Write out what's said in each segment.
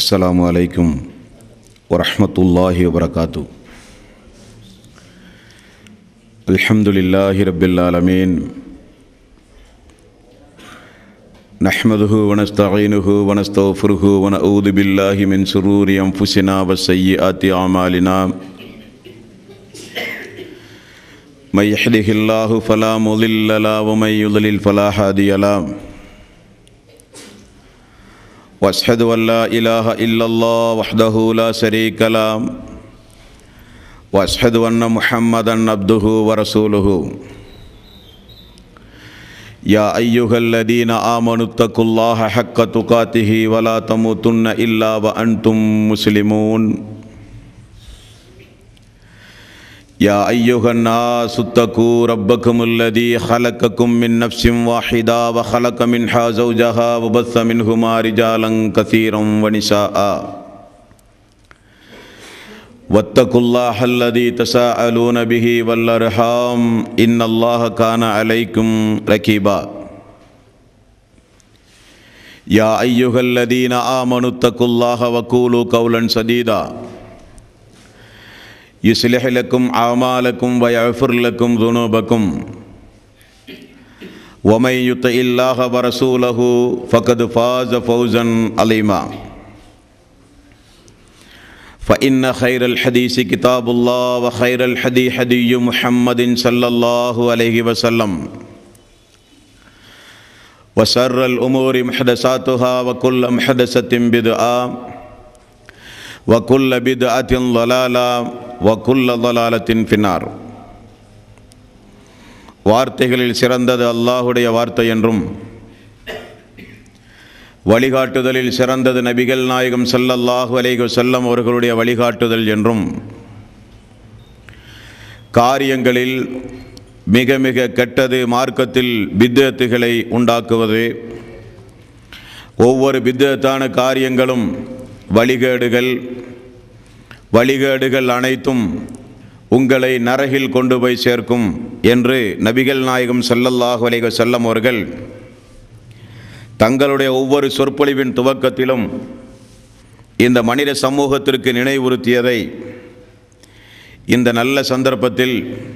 السلام عليكم ورحمة الله وبركاته الحمد لله رب العالمين نحمده ونستعينه ونستغفره ونعوذ بالله من شرور أنفسنا وسيئات أعمالنا من يهده الله فلا مضل له ومن يضلل فلا هادي له واشهد ان لا اله الا الله وحده لا شريك له واشهد ان محمدا عبده ورسوله يا ايها الذين امنوا اتقوا الله حق تقاته ولا تموتن الا وانتم مسلمون يا ايها الناس اتقوا ربكم الذي خلقكم من نفس واحده وخلق منها زوجها وبث منهما رجالا كثيرا ونساء واتقوا الله الذي تساءلون به والارحام ان الله كان عليكم رقيبا يا ايها الذين امنوا اتقوا الله وقولوا قولا سديدا يصلح لكم اعمالكم ويغفر لكم ذنوبكم ومن يطع الله ورسوله فقد فاز فوزا عظيما فإن خير الحديث كتاب الله وخير الحدي حدي محمد صلى الله عليه وسلم وسر الأمور محدثاتها وكل محدثة بدعة وكل بدعة ضلالة وكل ضلالة في النار வார்த்தைகளில் சிறந்தது அல்லாஹுடைய வார்த்தை என்றும் வழிகாட்டுதலில் சிறந்தது நபிகள் நாயகம் சல்லல்லாஹு அலைஹி செல்லம் அவர்களுடைய வழிகாட்டுதல் என்றும் காரியங்களில் மிக மிக கெட்டது மார்க்கத்தில் பித்தத்துகளை உண்டாக்குவது ஒவ்வொரு பித்தத்தான காரியங்களும் வழிகேடுகள் வழிகேடுகள் அனைத்தும் உங்களை நரகில் கொண்டு போய் சேர்க்கும் என்று நபிகள் நாயகம் சல்லல்லாஹு அலைஹி செல்லம் அவர்கள் தங்களுடைய ஒவ்வொரு சொற்பொழிவின் துவக்கத்திலும் இந்த மனித சமூகத்திற்கு நினைவுறுத்தியதை இந்த நல்ல சந்தர்ப்பத்தில்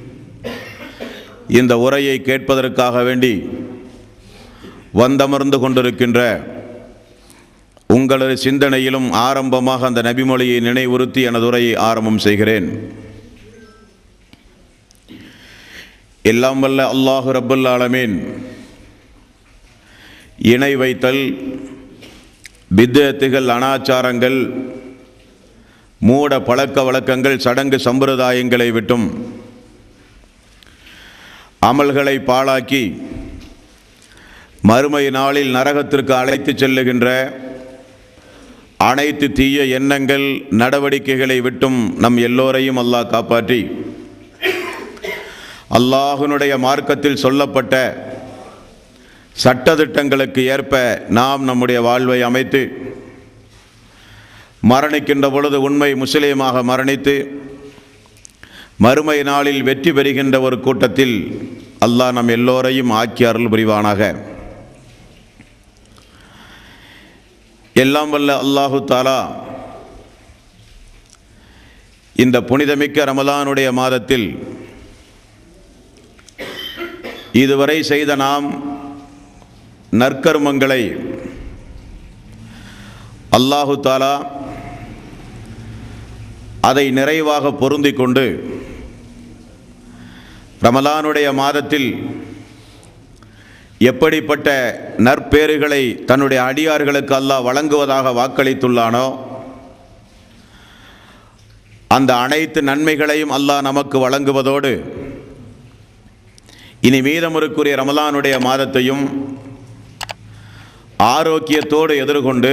இந்த உரையை கேட்பதற்காக வேண்டி வந்தமர்ந்து கொண்டிருக்கின்ற உங்களது சிந்தனையிலும் ஆரம்பமாக அந்த நபிமொழியை நினைவுறுத்தி எனது உரையை ஆரம்பம் செய்கிறேன் எல்லாம் வல்ல அல்லாஹு ரபுல் ஆலமீன் இணை வைத்தல் பித்தத்துகள் அனாச்சாரங்கள் மூட பழக்க வழக்கங்கள் சடங்கு சம்பிரதாயங்களை விட்டும் அமல்களை பாழாக்கி மறுமை நாளில் நரகத்திற்கு அழைத்து செல்லுகின்ற அனைத்து தீய எண்ணங்கள் நடவடிக்கைகளை விட்டும் நம் எல்லோரையும் அல்லாஹ் காப்பாற்றி அல்லாஹுனுடைய மார்க்கத்தில் சொல்லப்பட்ட சட்டத்திட்டங்களுக்கு ஏற்ப நாம் நம்முடைய வாழ்வை அமைத்து மரணிக்கின்ற பொழுது உண்மை முஸ்லீமாக மரணித்து மறுமை நாளில் வெற்றி பெறுகின்ற ஒரு கூட்டத்தில் அல்லாஹ் நம் எல்லோரையும் ஆக்கி அருள் புரிவானாக எல்லாம் வல்ல அல்லாஹு தாலா இந்த புனிதமிக்க ரமலானுடைய மாதத்தில் இதுவரை செய்த நாம் நற்கர்மங்களை அல்லாஹு தாலா அதை நிறைவாக பொருந்தி கொண்டு ரமலானுடைய மாதத்தில் எப்படிப்பட்ட நற்பேறுகளை தன்னுடைய அடியார்களுக்கு அல்லாஹ் வழங்குவதாக வாக்களித்துள்ளானோ அந்த அனைத்து நன்மைகளையும் அல்லாஹ் நமக்கு வழங்குவதோடு இனி மீதமுறுக்குரிய ரமலானுடைய மாதத்தையும் ஆரோக்கியத்தோடு எதிர்கொண்டு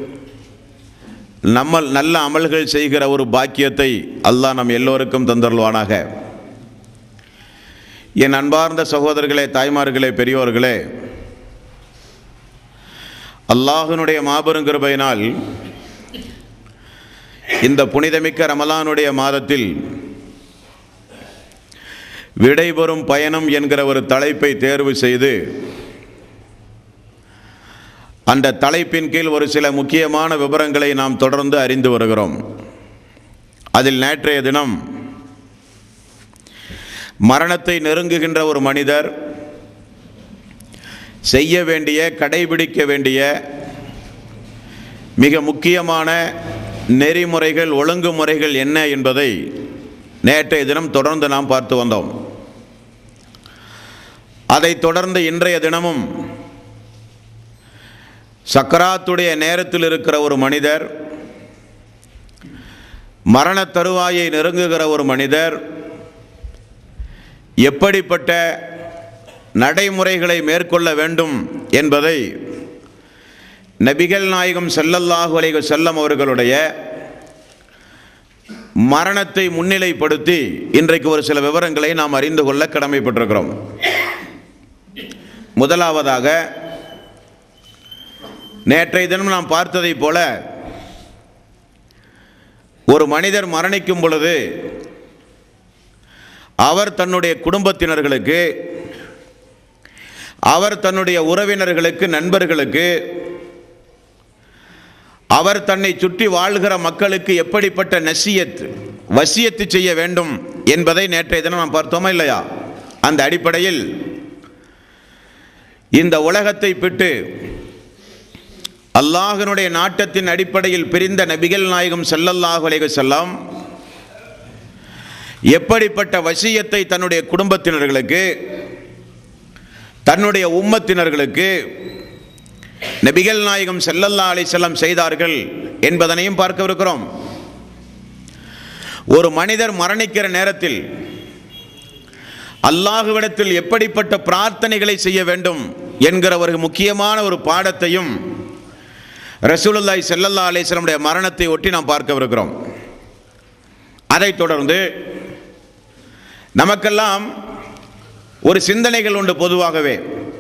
நம்ம நல்ல அமல்கள் செய்கிற ஒரு பாக்கியத்தை அல்லாஹ் நம் எல்லோருக்கும் தந்தருள்வானாக என் அன்பார்ந்த சகோதரர்களே தாய்மார்களே பெரியோர்களே அல்லாஹினுடைய மாபெரும் கிருபையினால் இந்த புனிதமிக்க ரமலானுடைய மாதத்தில் விடைபெறும் பயணம் என்கிற ஒரு தலைப்பை தேர்வு செய்து அந்த தலைப்பின் கீழ் ஒரு சில முக்கியமான விவரங்களை நாம் தொடர்ந்து அறிந்து வருகிறோம் அதில் நேற்றைய தினம் மரணத்தை நெருங்குகின்ற ஒரு மனிதர் செய்ய வேண்டிய கடைபிடிக்க வேண்டிய மிக முக்கியமான நெறிமுறைகள் ஒழுங்குமுறைகள் என்ன என்பதை நேற்றைய தினம் தொடர்ந்து நாம் பார்த்து வந்தோம் அதைத் தொடர்ந்து இன்றைய தினமும் சக்கராத்துடைய நேரத்தில் இருக்கிற ஒரு மனிதர் மரண தருவாயை நெருங்குகிற ஒரு மனிதர் எப்படிப்பட்ட நடைமுறைகளை மேற்கொள்ள வேண்டும் என்பதை நபிகள் நாயகம் செல்லல்லாஹு அலைஹி செல்லம் அவர்களுடைய மரணத்தை முன்னிலைப்படுத்தி இன்றைக்கு ஒரு சில விவரங்களை நாம் அறிந்து கொள்ள கடமைப்பட்டிருக்கிறோம் முதலாவதாக நேற்றைய தினம் நாம் பார்த்ததைப் போல ஒரு மனிதர் மரணிக்கும் பொழுது அவர் தன்னுடைய குடும்பத்தினர்களுக்கு அவர் தன்னுடைய உறவினர்களுக்கு நண்பர்களுக்கு அவர் தன்னை சுற்றி வாழ்கிற மக்களுக்கு எப்படிப்பட்ட நசியத் வசியத்து செய்ய வேண்டும் என்பதை நேற்றைய தினம் நாம் பார்த்தோமா இல்லையா அந்த அடிப்படையில் இந்த உலகத்தை விட்டு அல்லாஹனுடைய நாட்டத்தின் அடிப்படையில் பிரிந்த நபிகள் நாயகம் செல்லல்லாஹு அலைஹி செல்லம் எப்படிப்பட்ட வசியத்தை தன்னுடைய குடும்பத்தினர்களுக்கு தன்னுடைய உம்மத்தினர்களுக்கு நபிகள் நாயகம் செல்லல்லா அலி செல்லம் செய்தார்கள் என்பதனையும் பார்க்கவிருக்கிறோம் ஒரு மனிதர் மரணிக்கிற நேரத்தில் அல்லாஹுவிடத்தில் எப்படிப்பட்ட பிரார்த்தனைகளை செய்ய வேண்டும் என்கிற ஒரு முக்கியமான ஒரு பாடத்தையும் ரசூலுல்லாய் செல்லல்லா அலிஸ்லமுடைய மரணத்தை ஒட்டி நாம் பார்க்கவிருக்கிறோம் அதைத் தொடர்ந்து நமக்கெல்லாம் ஒரு சிந்தனைகள் உண்டு பொதுவாகவே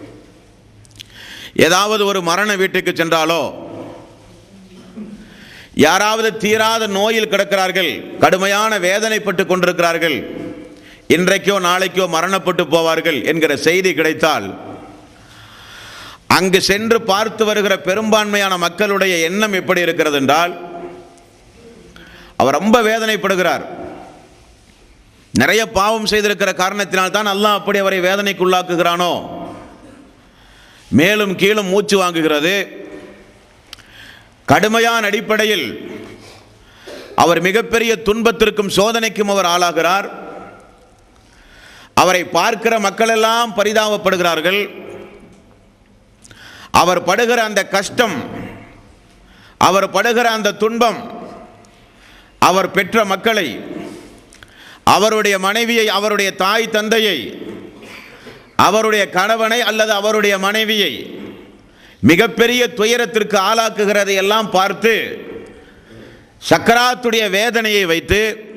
ஏதாவது ஒரு மரண வீட்டுக்கு சென்றாலோ யாராவது தீராத நோயில் கிடக்கிறார்கள் கடுமையான வேதனைப்பட்டு கொண்டிருக்கிறார்கள் இன்றைக்கோ நாளைக்கோ மரணப்பட்டு போவார்கள் என்கிற செய்தி கிடைத்தால் அங்கு சென்று பார்த்து வருகிற பெரும்பான்மையான மக்களுடைய எண்ணம் எப்படி இருக்கிறது என்றால் அவர் ரொம்ப வேதனைப்படுகிறார் நிறைய பாவம் செய்திருக்கிற காரணத்தினால் தான் அல்லாஹ் அப்படி அவரை வேதனைக்குள்ளாக்குகிறானோ மேலும் கீழும் மூச்சு வாங்குகிறது கடுமையான அடிப்படையில் அவர் மிகப்பெரிய துன்பத்திற்கும் சோதனைக்கும் அவர் ஆளாகிறார் அவரை பார்க்கிற மக்கள் எல்லாம் பரிதாபப்படுகிறார்கள் அவர் படுகிற அந்த கஷ்டம் அவர் படுகிற அந்த துன்பம் அவர் பெற்ற மக்களை அவருடைய மனைவியை அவருடைய தாய் தந்தையை அவருடைய கணவனை அல்லது அவருடைய மனைவியை மிகப்பெரிய துயரத்திற்கு ஆளாக்குகிறதை எல்லாம் பார்த்து சக்கராத்துடைய வேதனையை வைத்து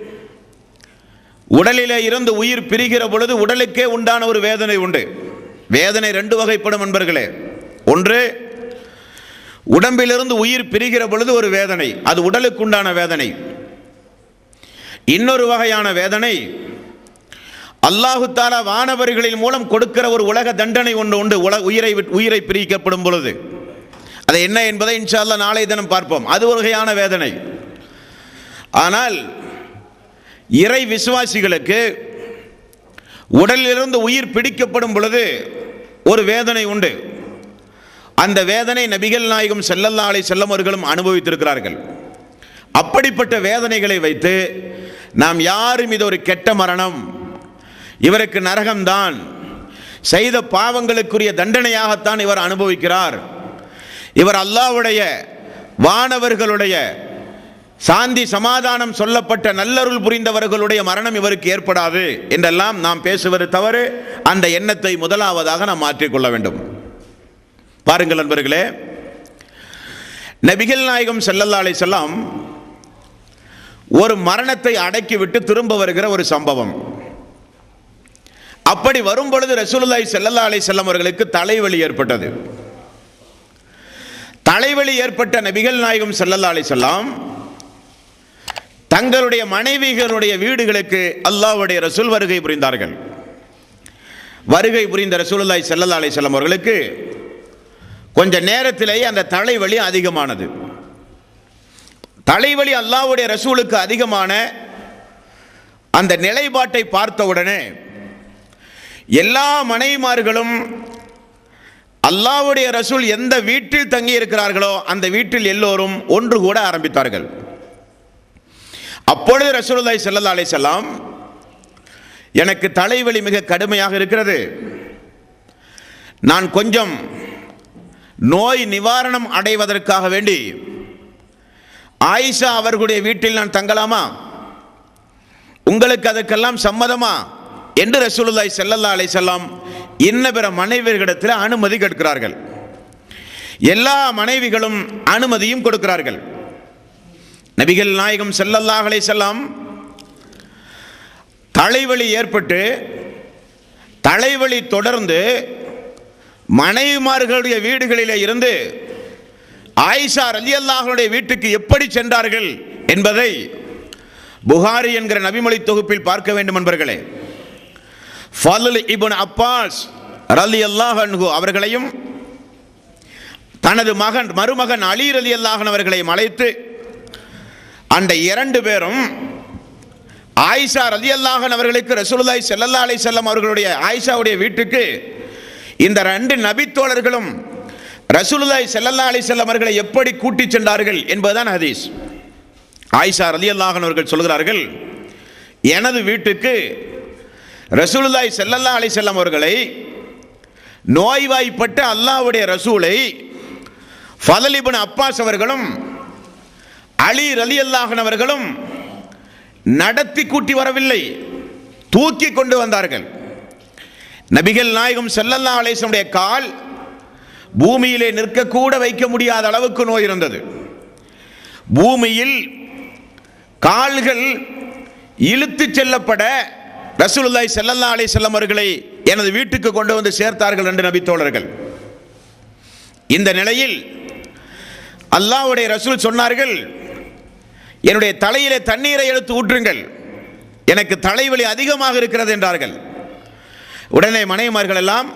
உடலிலே இருந்து உயிர் பிரிகிற பொழுது உடலுக்கே உண்டான ஒரு வேதனை உண்டு வேதனை ரெண்டு வகைப்படும் என்பர்களே ஒன்று உடம்பிலிருந்து உயிர் பிரிகிற பொழுது ஒரு வேதனை அது உடலுக்கு உண்டான வேதனை இன்னொரு வகையான வேதனை அல்லாஹு தாலா வானவர்களின் மூலம் கொடுக்கிற ஒரு உலக தண்டனை ஒன்று உண்டு உல உயிரை உயிரை பிரிக்கப்படும் பொழுது அது என்ன என்பதை இன்ஷா அல்லா நாளை தினம் பார்ப்போம் அது ஒரு வகையான வேதனை ஆனால் இறை விசுவாசிகளுக்கு உடலிலிருந்து உயிர் பிடிக்கப்படும் பொழுது ஒரு வேதனை உண்டு அந்த வேதனை நபிகள் நாயகம் செல்லல்லா அலை செல்லம் அவர்களும் அனுபவித்திருக்கிறார்கள் அப்படிப்பட்ட வேதனைகளை வைத்து நாம் யாரும் இது ஒரு கெட்ட மரணம் இவருக்கு நரகம்தான் செய்த பாவங்களுக்குரிய தண்டனையாகத்தான் இவர் அனுபவிக்கிறார் இவர் அல்லாவுடைய வானவர்களுடைய சாந்தி சமாதானம் சொல்லப்பட்ட நல்லருள் புரிந்தவர்களுடைய மரணம் இவருக்கு ஏற்படாது என்றெல்லாம் நாம் பேசுவது தவறு அந்த எண்ணத்தை முதலாவதாக நாம் மாற்றிக்கொள்ள வேண்டும் பாருங்கள் நண்பர்களே நபிகள் நாயகம் செல்லல்லா அலை செல்லாம் ஒரு மரணத்தை அடக்கிவிட்டு திரும்ப வருகிற ஒரு சம்பவம் அப்படி வரும் பொழுது ரசூலுல்லாய் செல்லல்லா அலை செல்லம் அவர்களுக்கு தலைவலி ஏற்பட்டது தலைவலி ஏற்பட்ட நபிகள் நாயகம் செல்லல்லா அலை செல்லாம் தங்களுடைய மனைவிகளுடைய வீடுகளுக்கு அல்லாஹ்வுடைய ரசூல் வருகை புரிந்தார்கள் வருகை புரிந்த ரசூலுல்லாய் செல்லல்லா அலை செல்லம் அவர்களுக்கு கொஞ்ச நேரத்திலேயே அந்த தலைவலி அதிகமானது தலைவலி அல்லாஹ்வுடைய ரசூலுக்கு அதிகமான அந்த நிலைப்பாட்டை பார்த்தவுடனே எல்லா மனைவிமார்களும் அல்லாஹ்வுடைய ரசூல் எந்த வீட்டில் தங்கி இருக்கிறார்களோ அந்த வீட்டில் எல்லோரும் ஒன்று கூட ஆரம்பித்தார்கள் அப்பொழுது ரசூலுல்லாஹி ஸல்லல்லாஹு அலைஹி வஸல்லம் எனக்கு தலைவலி மிக கடுமையாக இருக்கிறது நான் கொஞ்சம் நோய் நிவாரணம் அடைவதற்காக வேண்டி ஆயிஷா அவர்களுடைய வீட்டில் நான் தங்கலாமா உங்களுக்கு அதற்கெல்லாம் சம்மதமா என்று ரசூலுல்லாஹி ஸல்லல்லாஹு அலைஹி வஸல்லம் இன்ன பிற மனைவிகளிடத்தில் அனுமதி கேட்கிறார்கள் எல்லா மனைவிகளும் அனுமதியும் கொடுக்கிறார்கள் நபிகள் நாயகம் ஸல்லல்லாஹு அலைஹி வஸல்லம் தலைவலி ஏற்பட்டு தலைவலி தொடர்ந்து மனைவிமார்களுடைய வீடுகளிலே இருந்து ஆயிஷா ரலியல்லாஹுடைய வீட்டுக்கு எப்படி சென்றார்கள் என்பதை புகாரி என்கிற நபிமொழி தொகுப்பில் பார்க்க வேண்டும் என்பர்களே ஃபதுல் இப்னு அப்பாஸ் ரலியல்லாஹு அன்ஹு அவர்களையும் தனது மகன் மருமகன் அலி ரலியல்லாஹு அவர்களையும் அழைத்து அந்த இரண்டு பேரும் ஆயிஷா ரலியல்லாஹன் அவர்களுக்கு ரசூலுல்லாஹி ஸல்லல்லாஹு அலைஹி வஸல்லம் அவர்களுடைய ஆயிஷாவுடைய வீட்டுக்கு இந்த ரெண்டு நபித்தோழர்களும் ரசூலுல்லாஹி ஸல்லல்லாஹு அலைஹி வஸல்லம் அவர்களை எப்படி கூட்டிச் சென்றார்கள் என்பதுதான் ஹதீஸ் ஆயிஷா ரலியல்லாஹன் அவர்கள் சொல்கிறார்கள் எனது வீட்டுக்கு ரசூலுல்லாஹி ஸல்லல்லாஹு அலைஹி வஸல்லம் அவர்களை நோய்வாய்ப்பட்ட அல்லாஹ்வுடைய ரசூலை ஃபதல் இப்னு அப்பாஸ் அவர்களும் அலி ரலியல்லாஹன் அவர்களும் நடத்தி கூட்டி வரவில்லை தூக்கி கொண்டு வந்தார்கள் நபிகள் நாயகம் செல்லல்லா அலேசனுடைய கால் பூமியிலே நிற்கக்கூட வைக்க முடியாத அளவுக்கு நோய் இருந்தது பூமியில் கால்கள் இழுத்துச் செல்லப்பட ரசூலுல்லாஹி ஸல்லல்லாஹு அலைஹி வஸல்லம் அவர்களை எனது வீட்டுக்கு கொண்டு வந்து சேர்த்தார்கள் என்று நபி தோழர்கள் இந்த நிலையில் அல்லாஹ்வுடைய ரசூல் சொன்னார்கள் என்னுடைய தலையிலே தண்ணீரை எடுத்து ஊற்றுங்கள் எனக்கு தலைவலி அதிகமாக இருக்கிறது என்றார்கள் உடனே மனைவிமார்கள் எல்லாம்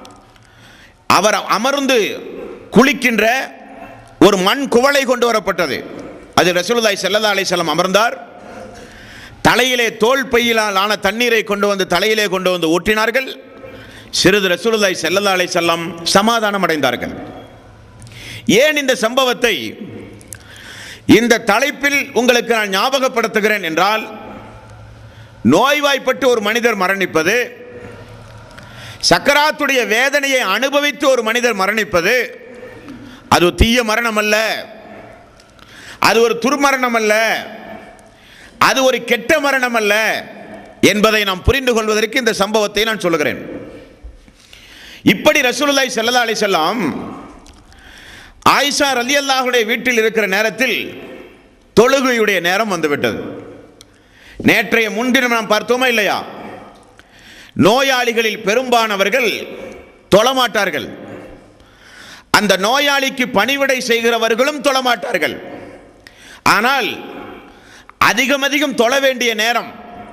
அவர் அமர்ந்து குளிக்கின்ற ஒரு மண் குவளை கொண்டு வரப்பட்டது அது ரசூலுல்லாஹி ஸல்லல்லாஹு அலைஹி வஸல்லம் அமர்ந்தார் தலையிலே தோல் பையிலால் ஆன தண்ணீரை கொண்டு வந்து தலையிலே கொண்டு வந்து ஊற்றினார்கள் சிறிது ரசூலுல்லாஹி ஸல்லல்லாஹு அலைஹி வஸல்லம் சமாதானம் அடைந்தார்கள் ஏன் இந்த சம்பவத்தை இந்த தலைப்பில் உங்களுக்கு நான் ஞாபகப்படுத்துகிறேன் என்றால் நோய்வாய்ப்பட்டு ஒரு மனிதர் மரணிப்பது சக்கராத்துடைய வேதனையை அனுபவித்து ஒரு மனிதர் மரணிப்பது அது ஒரு தீய மரணம் அல்ல அது ஒரு துர்மரணம் அல்ல அது ஒரு கெட்ட மரணம் அல்ல என்பதை நாம் புரிந்து கொள்வதற்கு இந்த சம்பவத்தை நான் சொல்லுகிறேன் இப்படி ரசூலுல்லாஹி ஸல்லல்லாஹு அலைஹி வஸல்லம் ஆயிஷா ரலியல்லாஹுடைய வீட்டில் இருக்கிற நேரத்தில் தொழுகையுடைய நேரம் வந்துவிட்டது நேற்றைய முன்தினம் நாம் பார்த்தோமா இல்லையா நோயாளிகளில் பெரும்பானவர்கள் தொழமாட்டார்கள் அந்த நோயாளிக்கு பணிவிடை செய்கிறவர்களும் தொழமாட்டார்கள் ஆனால் அதிகம் அதிகம் தொழ வேண்டிய நேரம்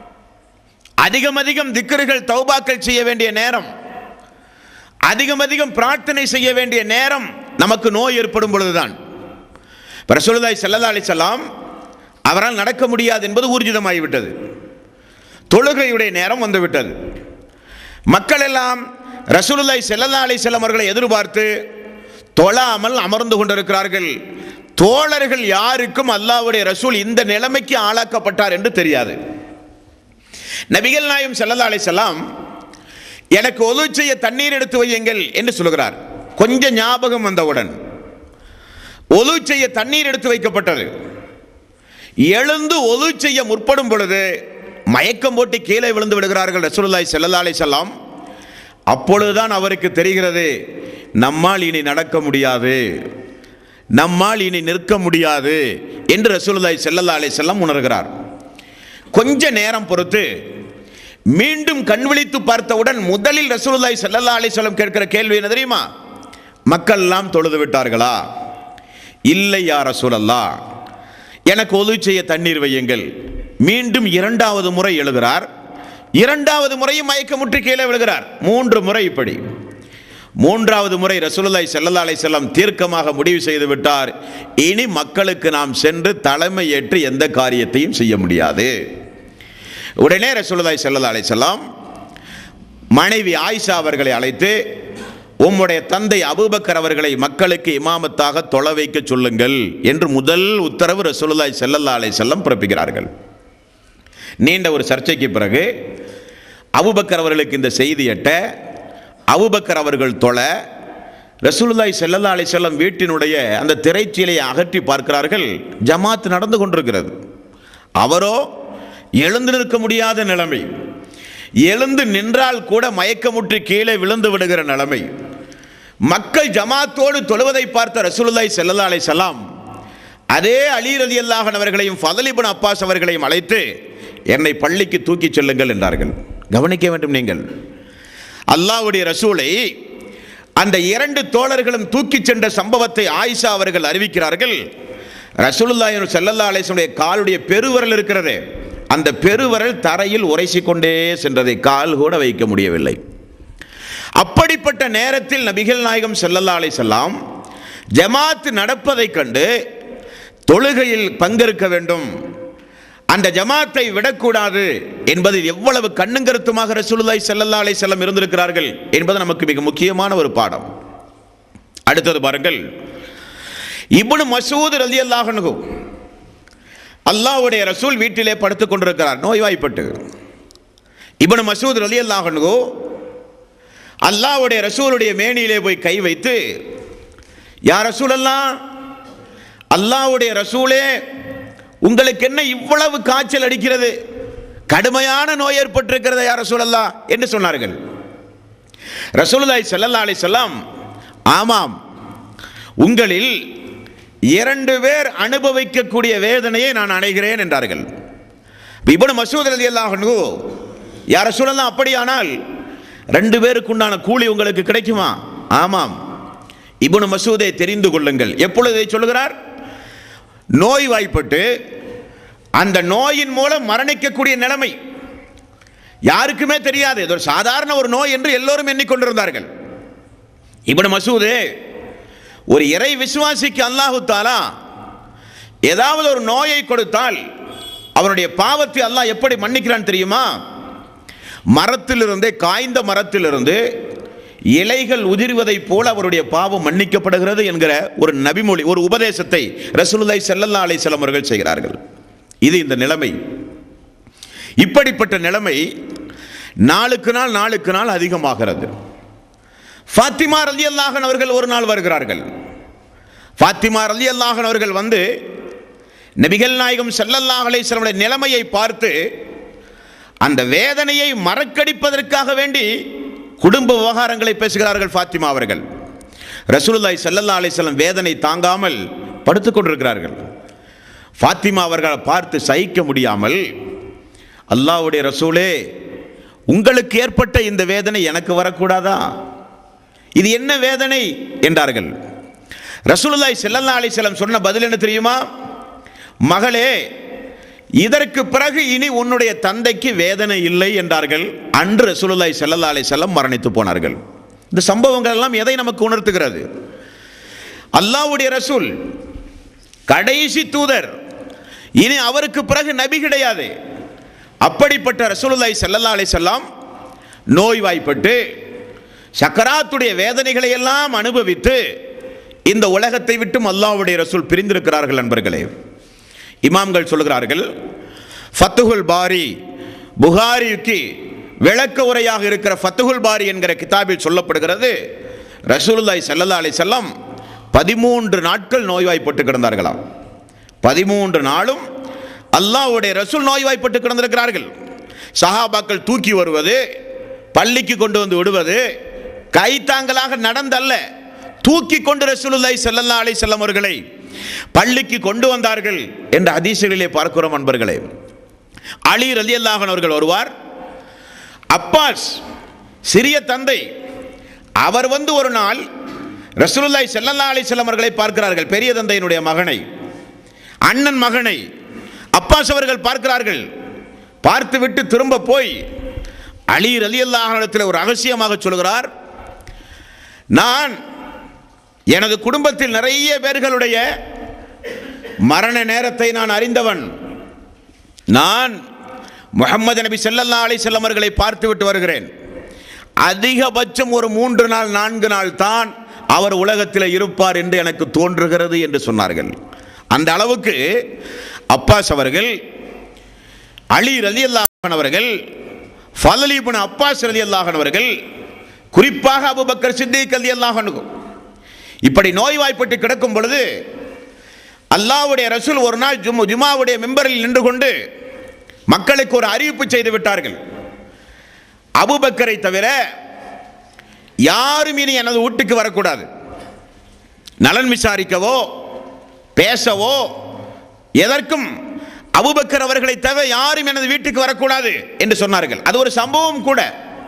அதிகம் அதிகம் திக்கர்கள் தௌபாக்கள் செய்ய வேண்டிய நேரம் அதிகம் அதிகம் பிரார்த்தனை செய்ய வேண்டிய நேரம் நமக்கு நோய் ஏற்படும் பொழுதுதான் ரசூலுல்லாஹி ஸல்லல்லாஹு அலைஹி வஸல்லம் அவரால் நடக்க முடியாது என்பது ஊர்ஜிதமாகிவிட்டது தொழுகையுடைய நேரம் வந்துவிட்டது மக்கள் எல்லாம் ரசூலுல்லாஹி ஸல்லல்லாஹு அலைஹி வஸல்லம் அவர்களை எதிர்பார்த்து தொழாமல் அமர்ந்து கொண்டிருக்கிறார்கள் தோழர்கள் யாருக்கும் அல்லாஹ்வுடைய ரசூல் இந்த நிலைமைக்கு ஆளாக்கப்பட்டார் என்று தெரியாது நபிகள் நாயம் ஸல்லல்லாஹு அலைஹி வஸல்லம் எனக்கு ஒது செய்ய தண்ணீர் எடுத்து வையுங்கள் என்று சொல்கிறார் கொஞ்சம் ஞாபகம் வந்தவுடன் ஒது செய்ய தண்ணீர் எடுத்து வைக்கப்பட்டது எழுந்து ஒது செய்ய முற்படும் பொழுது மயக்கம் போட்டு கீழே விழுந்து விடுகிறார்கள் ரசூலுல்லாஹி ஸல்லல்லாஹு அலைஹி வஸல்லம் அப்பொழுதுதான் அவருக்கு தெரிகிறது நம்மால் இனி நடக்க முடியாது நம்மால் இனி நிற்க முடியாது என்று ரசூலுல்லாஹி ஸல்லல்லாஹு அலைஹி வஸல்லம் உணர்கிறார் கொஞ்ச நேரம் பொறுத்து மீண்டும் கண் விழித்து பார்த்தவுடன் முதலில் ரசூலுல்லாஹி ஸல்லல்லாஹு அலைஹி வஸல்லம் கேட்கிற கேள்வி என்ன தெரியுமா மக்கள் எல்லாம் தொழுது விட்டார்களா இல்லை யா ரசூலல்லாஹ் எனக்கு ஒது செய்ய தண்ணீர் வையுங்கள் மீண்டும் இரண்டாவது முறை எழுகிறார் இரண்டாவது முறையும் மயக்கமுற்று கீழே விழுகிறார் மூன்று முறை இப்படி மூன்றாவது முறை ரசூலுல்லாஹி ஸல்லல்லாஹு அலைஹி வஸல்லம் தீர்க்கமாக முடிவு செய்து விட்டார் இனி மக்களுக்கு நாம் சென்று தலைமை ஏற்று எந்த காரியத்தையும் செய்ய முடியாது உடனே ரசூலுல்லாஹி ஸல்லல்லாஹு அலைஹி வஸல்லம் மனைவி ஆயிஷா அவர்களை அழைத்து உம்முடைய தந்தை அபூபக்கர் அவர்களை மக்களுக்கு இமாமத்தாக தொலை வைக்க சொல்லுங்கள் என்று முதல் உத்தரவு ரசூலுல்லாஹி ஸல்லல்லாஹு அலைஹி வஸல்லம் பிறப்பிக்கிறார்கள் நீண்ட ஒரு சர்ச்சைக்கு பிறகு அபூபக்கர் அவர்களுக்கு இந்த செய்தி எட்ட அபூபக்கர் அவர்கள் தொலை ரசூலுல்லாஹி ஸல்லல்லாஹு அலைஹி வஸல்லம் வீட்டினுடைய அந்த திரைச்சீலையை அகற்றி பார்க்கிறார்கள் ஜமாத் நடந்து கொண்டிருக்கிறது அவரோ எழுந்து நிற்க முடியாத நிலைமை எழுந்து நின்றால் கூட மயக்கமுற்று கீழே விழுந்து விடுகிற நிலைமை மக்கள் ஜமாத்தோடு தொழுவதை பார்த்த ரசூலுல்லாஹி ஸல்லல்லாஹு அலைஹி வஸல்லம் அதே அலி ரலியல்லாஹு அவர்களையும் ஃபதல் இப்னு அப்பாஸ் அவர்களையும் அழைத்து என்னை பள்ளிக்கு தூக்கிச் செல்லுங்கள் என்றார்கள் கவனிக்க வேண்டும் நீங்கள் அல்லாஹ்வுடைய ரசூலை அந்த இரண்டு தோழர்களும் தூக்கிச் சென்ற சம்பவத்தை ஆயிஷா அவர்கள் அறிவிக்கிறார்கள் ரசூலுல்லாஹி ஸல்லல்லாஹு அலைஹி வஸல்லம் காலுடைய பெருவிரல் இருக்கிறது அந்த பெருவிரல் தரையில் உரைசிக் கொண்டே சென்றதை கால் கூட வைக்க முடியவில்லை அப்படிப்பட்ட நேரத்தில் நபிகள் நாயகம் ஸல்லல்லாஹு அலைஹி வஸல்லம் ஜமாத் நடப்பதைக் கண்டு தொழுகையில் பங்கெடுக்க வேண்டும் அந்த ஜமாத்தை விடக்கூடாது என்பது எவ்வளவு கண்ணும் கருத்துமாக ரசூலுல்லாஹி ஸல்லல்லாஹு அலைஹி வஸல்லம் இருந்திருக்கிறார்கள் என்பது நமக்கு மிக முக்கியமான ஒரு பாடம் அடுத்தது பாருங்கள் இப்னு மசூத் ரலியல்லாஹு அன்ஹு அல்லாஹ்வுடைய ரசூல் வீட்டிலே படுத்துக் கொண்டிருக்கிறார் நோய்வாய்ப்பட்டு இப்னு மசூத் ரலியல்லாஹு அன்ஹு அல்லாஹ்வுடைய ரசூலுடைய மேனியிலே போய் கை வைத்து யார் ரசூலல்லாம் அல்லாஹ்வுடைய ரசூலே உங்களுக்கு என்ன இவ்வளவு காய்ச்சல் அடிக்கிறது கடுமையான நோய் ஏற்பட்டிருக்கிறது யார் ரசூலல்லா என்று சொன்னார்கள் ரசூலுல்லாஹி ஸல்லல்லாஹு அலைஹி வஸல்லம் ஆமாம் உங்களில் இரண்டு பேர் அனுபவிக்கக்கூடிய வேதனையை நான் அடைகிறேன் என்றார்கள் இப்னு மசூத் ரலியல்லாஹு அன்ஹு யார் ரசூலல்லா அப்படியானால் ரெண்டு பேருக்கு உண்டான கூலி உங்களுக்கு கிடைக்குமா ஆமாம் இப்னு மசூதை தெரிந்து கொள்ளுங்கள் எப்பொழுது இதை சொல்லுகிறார் நோய் வாய்ப்பட்டு அந்த நோயின் மூலம் மரணிக்கக்கூடிய நிலைமை யாருக்குமே தெரியாது இது ஒரு சாதாரண ஒரு நோய் என்று எல்லோரும் எண்ணிக்கொண்டிருந்தார்கள் இப்னு மசூது ஒரு இறை விசுவாசிக்கு அல்லாஹு தாலா ஏதாவது ஒரு நோயை கொடுத்தால் அவனுடைய பாவத்தை அல்லாஹ் எப்படி மன்னிக்கிறான் தெரியுமா மரத்திலிருந்தே காய்ந்த மரத்திலிருந்து இலைகள் உதிர்வதைப் போல அவருடைய பாவம் மன்னிக்கப்படுகிறது என்கிற ஒரு நபிமொழி ஒரு உபதேசத்தை ரசூலுல்லாஹி ஸல்லல்லாஹு அலைஹி வஸல்லம் அவர்கள் செய்கிறார்கள் இது இந்த நிலைமை இப்படிப்பட்ட நிலைமை நாளுக்கு நாள் நாளுக்கு நாள் அதிகமாகிறது ஃபாத்திமா ரலி அல்லாஹன் அவர்கள் ஒரு நாள் வருகிறார்கள் ஃபாத்திமா ரலி அல்லாஹன் அவர்கள் வந்து நபிகள் நாயகம் ஸல்லல்லாஹு அலைஹி வஸல்லம் நிலைமையை பார்த்து அந்த வேதனையை மறக்கடிப்பதற்காக வேண்டி குடும்ப விவகாரங்களை பேசுகிறார்கள் ஃபாத்திமா அவர்கள் ரசூலுல்லாஹி ஸல்லல்லாஹு அலைஹி வஸல்லம் வேதனை தாங்காமல் படுத்துக் கொண்டிருக்கிறார்கள் ஃபாத்திமா அவர்களை பார்த்து சகிக்க முடியாமல் அல்லாஹ்வுடைய ரசூலே உங்களுக்கு ஏற்பட்ட இந்த வேதனை எனக்கு வரக்கூடாதா இது என்ன வேதனை என்றார்கள் ரசூலுல்லாஹி ஸல்லல்லாஹு அலைஹி வஸல்லம் சொன்ன பதில் என்ன தெரியுமா மகளே இதற்கு பிறகு இனி உன்னுடைய தந்தைக்கு வேதனை இல்லை என்றார்கள் அன்று ரசூலுல்லாஹி ஸல்லல்லாஹு அலைஹி வஸல்லம் மரணித்து போனார்கள் இந்த சம்பவங்கள் எல்லாம் எதை நமக்கு உணர்த்துகிறது அல்லாஹ்வுடைய ரசூல் கடைசி தூதர் இனி அவருக்கு பிறகு நபி கிடையாது அப்படிப்பட்ட ரசூலுல்லாஹி ஸல்லல்லாஹு அலைஹி வஸல்லம் நோய்வாய்ப்பட்டு சக்கராத்துடைய வேதனைகளை எல்லாம் அனுபவித்து இந்த உலகத்தை விட்டும் அல்லாஹ்வுடைய ரசூல் பிரிந்திருக்கிறார்கள் நண்பர்களே இமாம்கள் சொல்கிறார்கள் ஃபத்துஹுல் பாரி புகாரிக்கு விளக்க உரையாக இருக்கிற ஃபத்துஹுல் பாரி என்கிற கிதாபில் சொல்லப்படுகிறது ரசூலுல்லாஹி ஸல்லல்லாஹு அலைஹி வஸல்லம் பதிமூன்று நாட்கள் நோய்வாய்ப்பட்டு கிடந்தார்களாம் பதிமூன்று நாளும் அல்லாஹ்வுடைய ரசூல் நோய்வாய்ப்பட்டு கிடந்திருக்கிறார்கள் சஹாபாக்கள் தூக்கி வருவது பள்ளிக்கு கொண்டு வந்து விடுவது கைத்தாங்கலாக நடந்தல்ல தூக்கி கொண்டு ரசூலுல்லாஹி ஸல்லல்லாஹு அலைஹி வஸல்லம் அவர்களை பள்ளிக்கு கொண்டு வந்தார்கள் என்ற ஹதீசுகளிலே பார்க்கிறோம் அன்பர்களே அலி ரலியல்லாஹன் அவர்கள் வருவார் அப்பாஸ் சிறிய தந்தை அவர் வந்து ஒரு நாள் ரசூலுல்லாஹி ஸல்லல்லாஹு அலைஹி வஸல்லம் அவர்களை பார்க்கிறார்கள் பெரிய தந்தையினுடைய மகனை அண்ணன் மகனை அப்பாஸ் அவர்கள் பார்க்கிறார்கள் பார்த்துவிட்டு திரும்ப போய் அலி ரலியல்லாஹனிடத்தில் ஒரு ரகசியமாக சொல்கிறார் நான் எனது குடும்பத்தில் நிறைய பேர்களுடைய மரண நேரத்தை நான் அறிந்தவன் நான் முகமது நபி ஸல்லல்லாஹு அலைஹி வஸல்லம் அவர்களை பார்த்துவிட்டு வருகிறேன் அதிகபட்சம் ஒரு மூன்று நாள் நான்கு நாள் தான் அவர் உலகத்தில் இருப்பார் என்று எனக்கு தோன்றுகிறது என்று சொன்னார்கள் அந்த அளவுக்கு அப்பாஸ் அவர்கள் அலி ரலி அல்லாஹன் அவர்கள் ஃபலலிபுன் அப்பாஸ் ரலி அல்லாஹன் அவர்கள் குறிப்பாக அபுபக்கர் சித்திக் ரலி அல்லாஹன் இப்படி நோய்வாய்ப்பட்டு கிடக்கும் பொழுது அல்லாஹ்வுடைய ரசூல் ஒரு நாள் ஜும் ஜுமாவுடைய மெம்பரில் நின்று கொண்டு மக்களுக்கு ஒரு அறிவிப்பு செய்து விட்டார்கள் அபுபக்கரை தவிர யாரும் இனி எனது வீட்டுக்கு வரக்கூடாது நலன் விசாரிக்கவோ பேசவோ எதற்கும் அபுபக்கர் அவர்களை தவிர யாரும் எனது வீட்டுக்கு வரக்கூடாது என்று சொன்னார்கள் அது ஒரு சம்பவம் கூட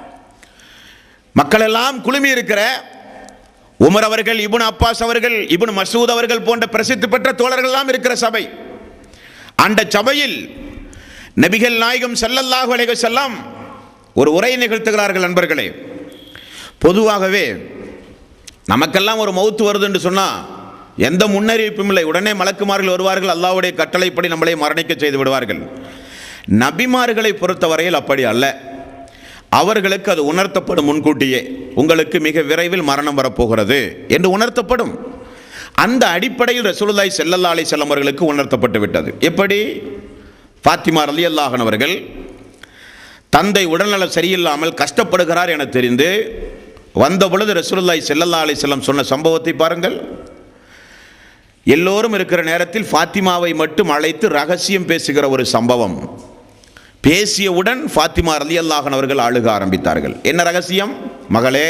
மக்கள் எல்லாம் குழுமி இருக்கிற உமர் அவர்கள் இபுன் அப்பாஸ் அவர்கள் இபுன் மசூத் அவர்கள் போன்ற பிரசித்தி பெற்ற தோழர்கள் எல்லாம் இருக்கிற சபை அந்த சபையில் நபிகள் நாயகம் ஸல்லல்லாஹு அலைஹி வஸல்லம் ஒரு உரை நிகழ்த்துகிறார்கள் நண்பர்களே பொதுவாகவே நமக்கெல்லாம் ஒரு மௌத்து வருது என்று சொன்னால் எந்த முன்னறிவிப்பும் இல்லை உடனே மலக்குமார்கள் வருவார்கள் அல்லாஹ்வுடைய கட்டளைப்படி நம்மளை மரணிக்க செய்து விடுவார்கள் நபிமார்களை பொறுத்தவரையில் அப்படி அல்ல அவர்களுக்கு அது உணர்த்தப்படும் முன்கூட்டியே உங்களுக்கு மிக விரைவில் மரணம் வரப்போகிறது என்று உணர்த்தப்படும் அந்த அடிப்படையில் ரசூலுல்லாஹி ஸல்லல்லாஹு அலைஹி வஸல்லம் அவர்களுக்கு உணர்த்தப்பட்டு விட்டது எப்படி ஃபாத்திமா ரலியல்லாஹு அவர்கள் தந்தை உடல்நலம் சரியில்லாமல் கஷ்டப்படுகிறார் என தெரிந்து வந்த பொழுது ரசூலுல்லாஹி ஸல்லல்லாஹு அலைஹி வஸல்லம் சொன்ன சம்பவத்தை பாருங்கள் எல்லோரும் இருக்கிற நேரத்தில் ஃபாத்திமாவை மட்டும் அழைத்து ரகசியம் பேசுகிற ஒரு சம்பவம் பேசியவுடன் ஃபாத்திமா ரலியல்லாஹன் அவர்கள் அழுக ஆரம்பித்தார்கள் என்ன ரகசியம் மகளே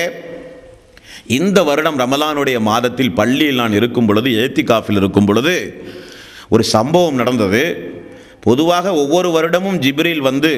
இந்த வருடம் ரமலானுடைய மாதத்தில் பள்ளியில் நான் இருக்கும் பொழுது ஏத்திகாஃபில் இருக்கும் பொழுது ஒரு சம்பவம் நடந்தது பொதுவாக ஒவ்வொரு வருடமும் ஜிப்ரீல் வந்து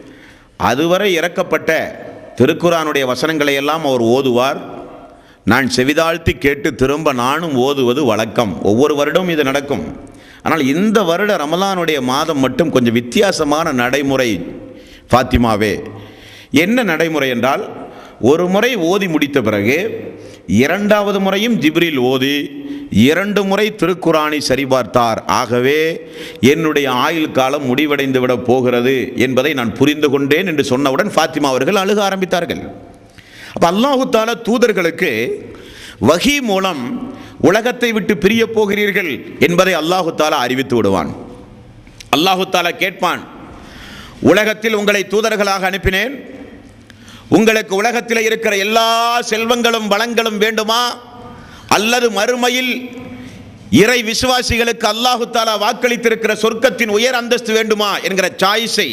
அதுவரை இறக்கப்பட்ட திருக்குரானுடைய வசனங்களை எல்லாம் அவர் ஓதுவார் நான் செவிதாழ்த்தி கேட்டு திரும்ப நானும் ஓதுவது வழக்கம் ஒவ்வொரு வருடமும் இது நடக்கும் ஆனால் இந்த வருட ரமலானுடைய மாதம் மட்டும் கொஞ்சம் வித்தியாசமான நடைமுறை ஃபாத்திமாவே என்ன நடைமுறை என்றால் ஒரு முறை ஓதி முடித்த பிறகு இரண்டாவது முறையும் ஜிப்ரில் ஓதி இரண்டு முறை திருக்குரானை சரிபார்த்தார் ஆகவே என்னுடைய ஆயுள் காலம் முடிவடைந்து விட போகிறது என்பதை நான் புரிந்து கொண்டேன் என்று சொன்னவுடன் ஃபாத்திமா அவர்கள் அழுக ஆரம்பித்தார்கள் அப்போ அல்லாஹு தாலா தூதர்களுக்கு வகி மூலம் உலகத்தை விட்டு பிரிய போகிறீர்கள் என்பதை அல்லாஹு தாலா அறிவித்து விடுவான் அல்லாஹு தாலா கேட்பான் உலகத்தில் உங்களை தூதர்களாக அனுப்பினேன் உங்களுக்கு உலகத்தில் இருக்கிற எல்லா செல்வங்களும் வளங்களும் வேண்டுமா அல்லது மறுமையில் இறை விசுவாசிகளுக்கு அல்லாஹு தாலா வாக்களித்திருக்கிற சொர்க்கத்தின் உயர் அந்தஸ்து வேண்டுமா என்கிற சாய்ஸை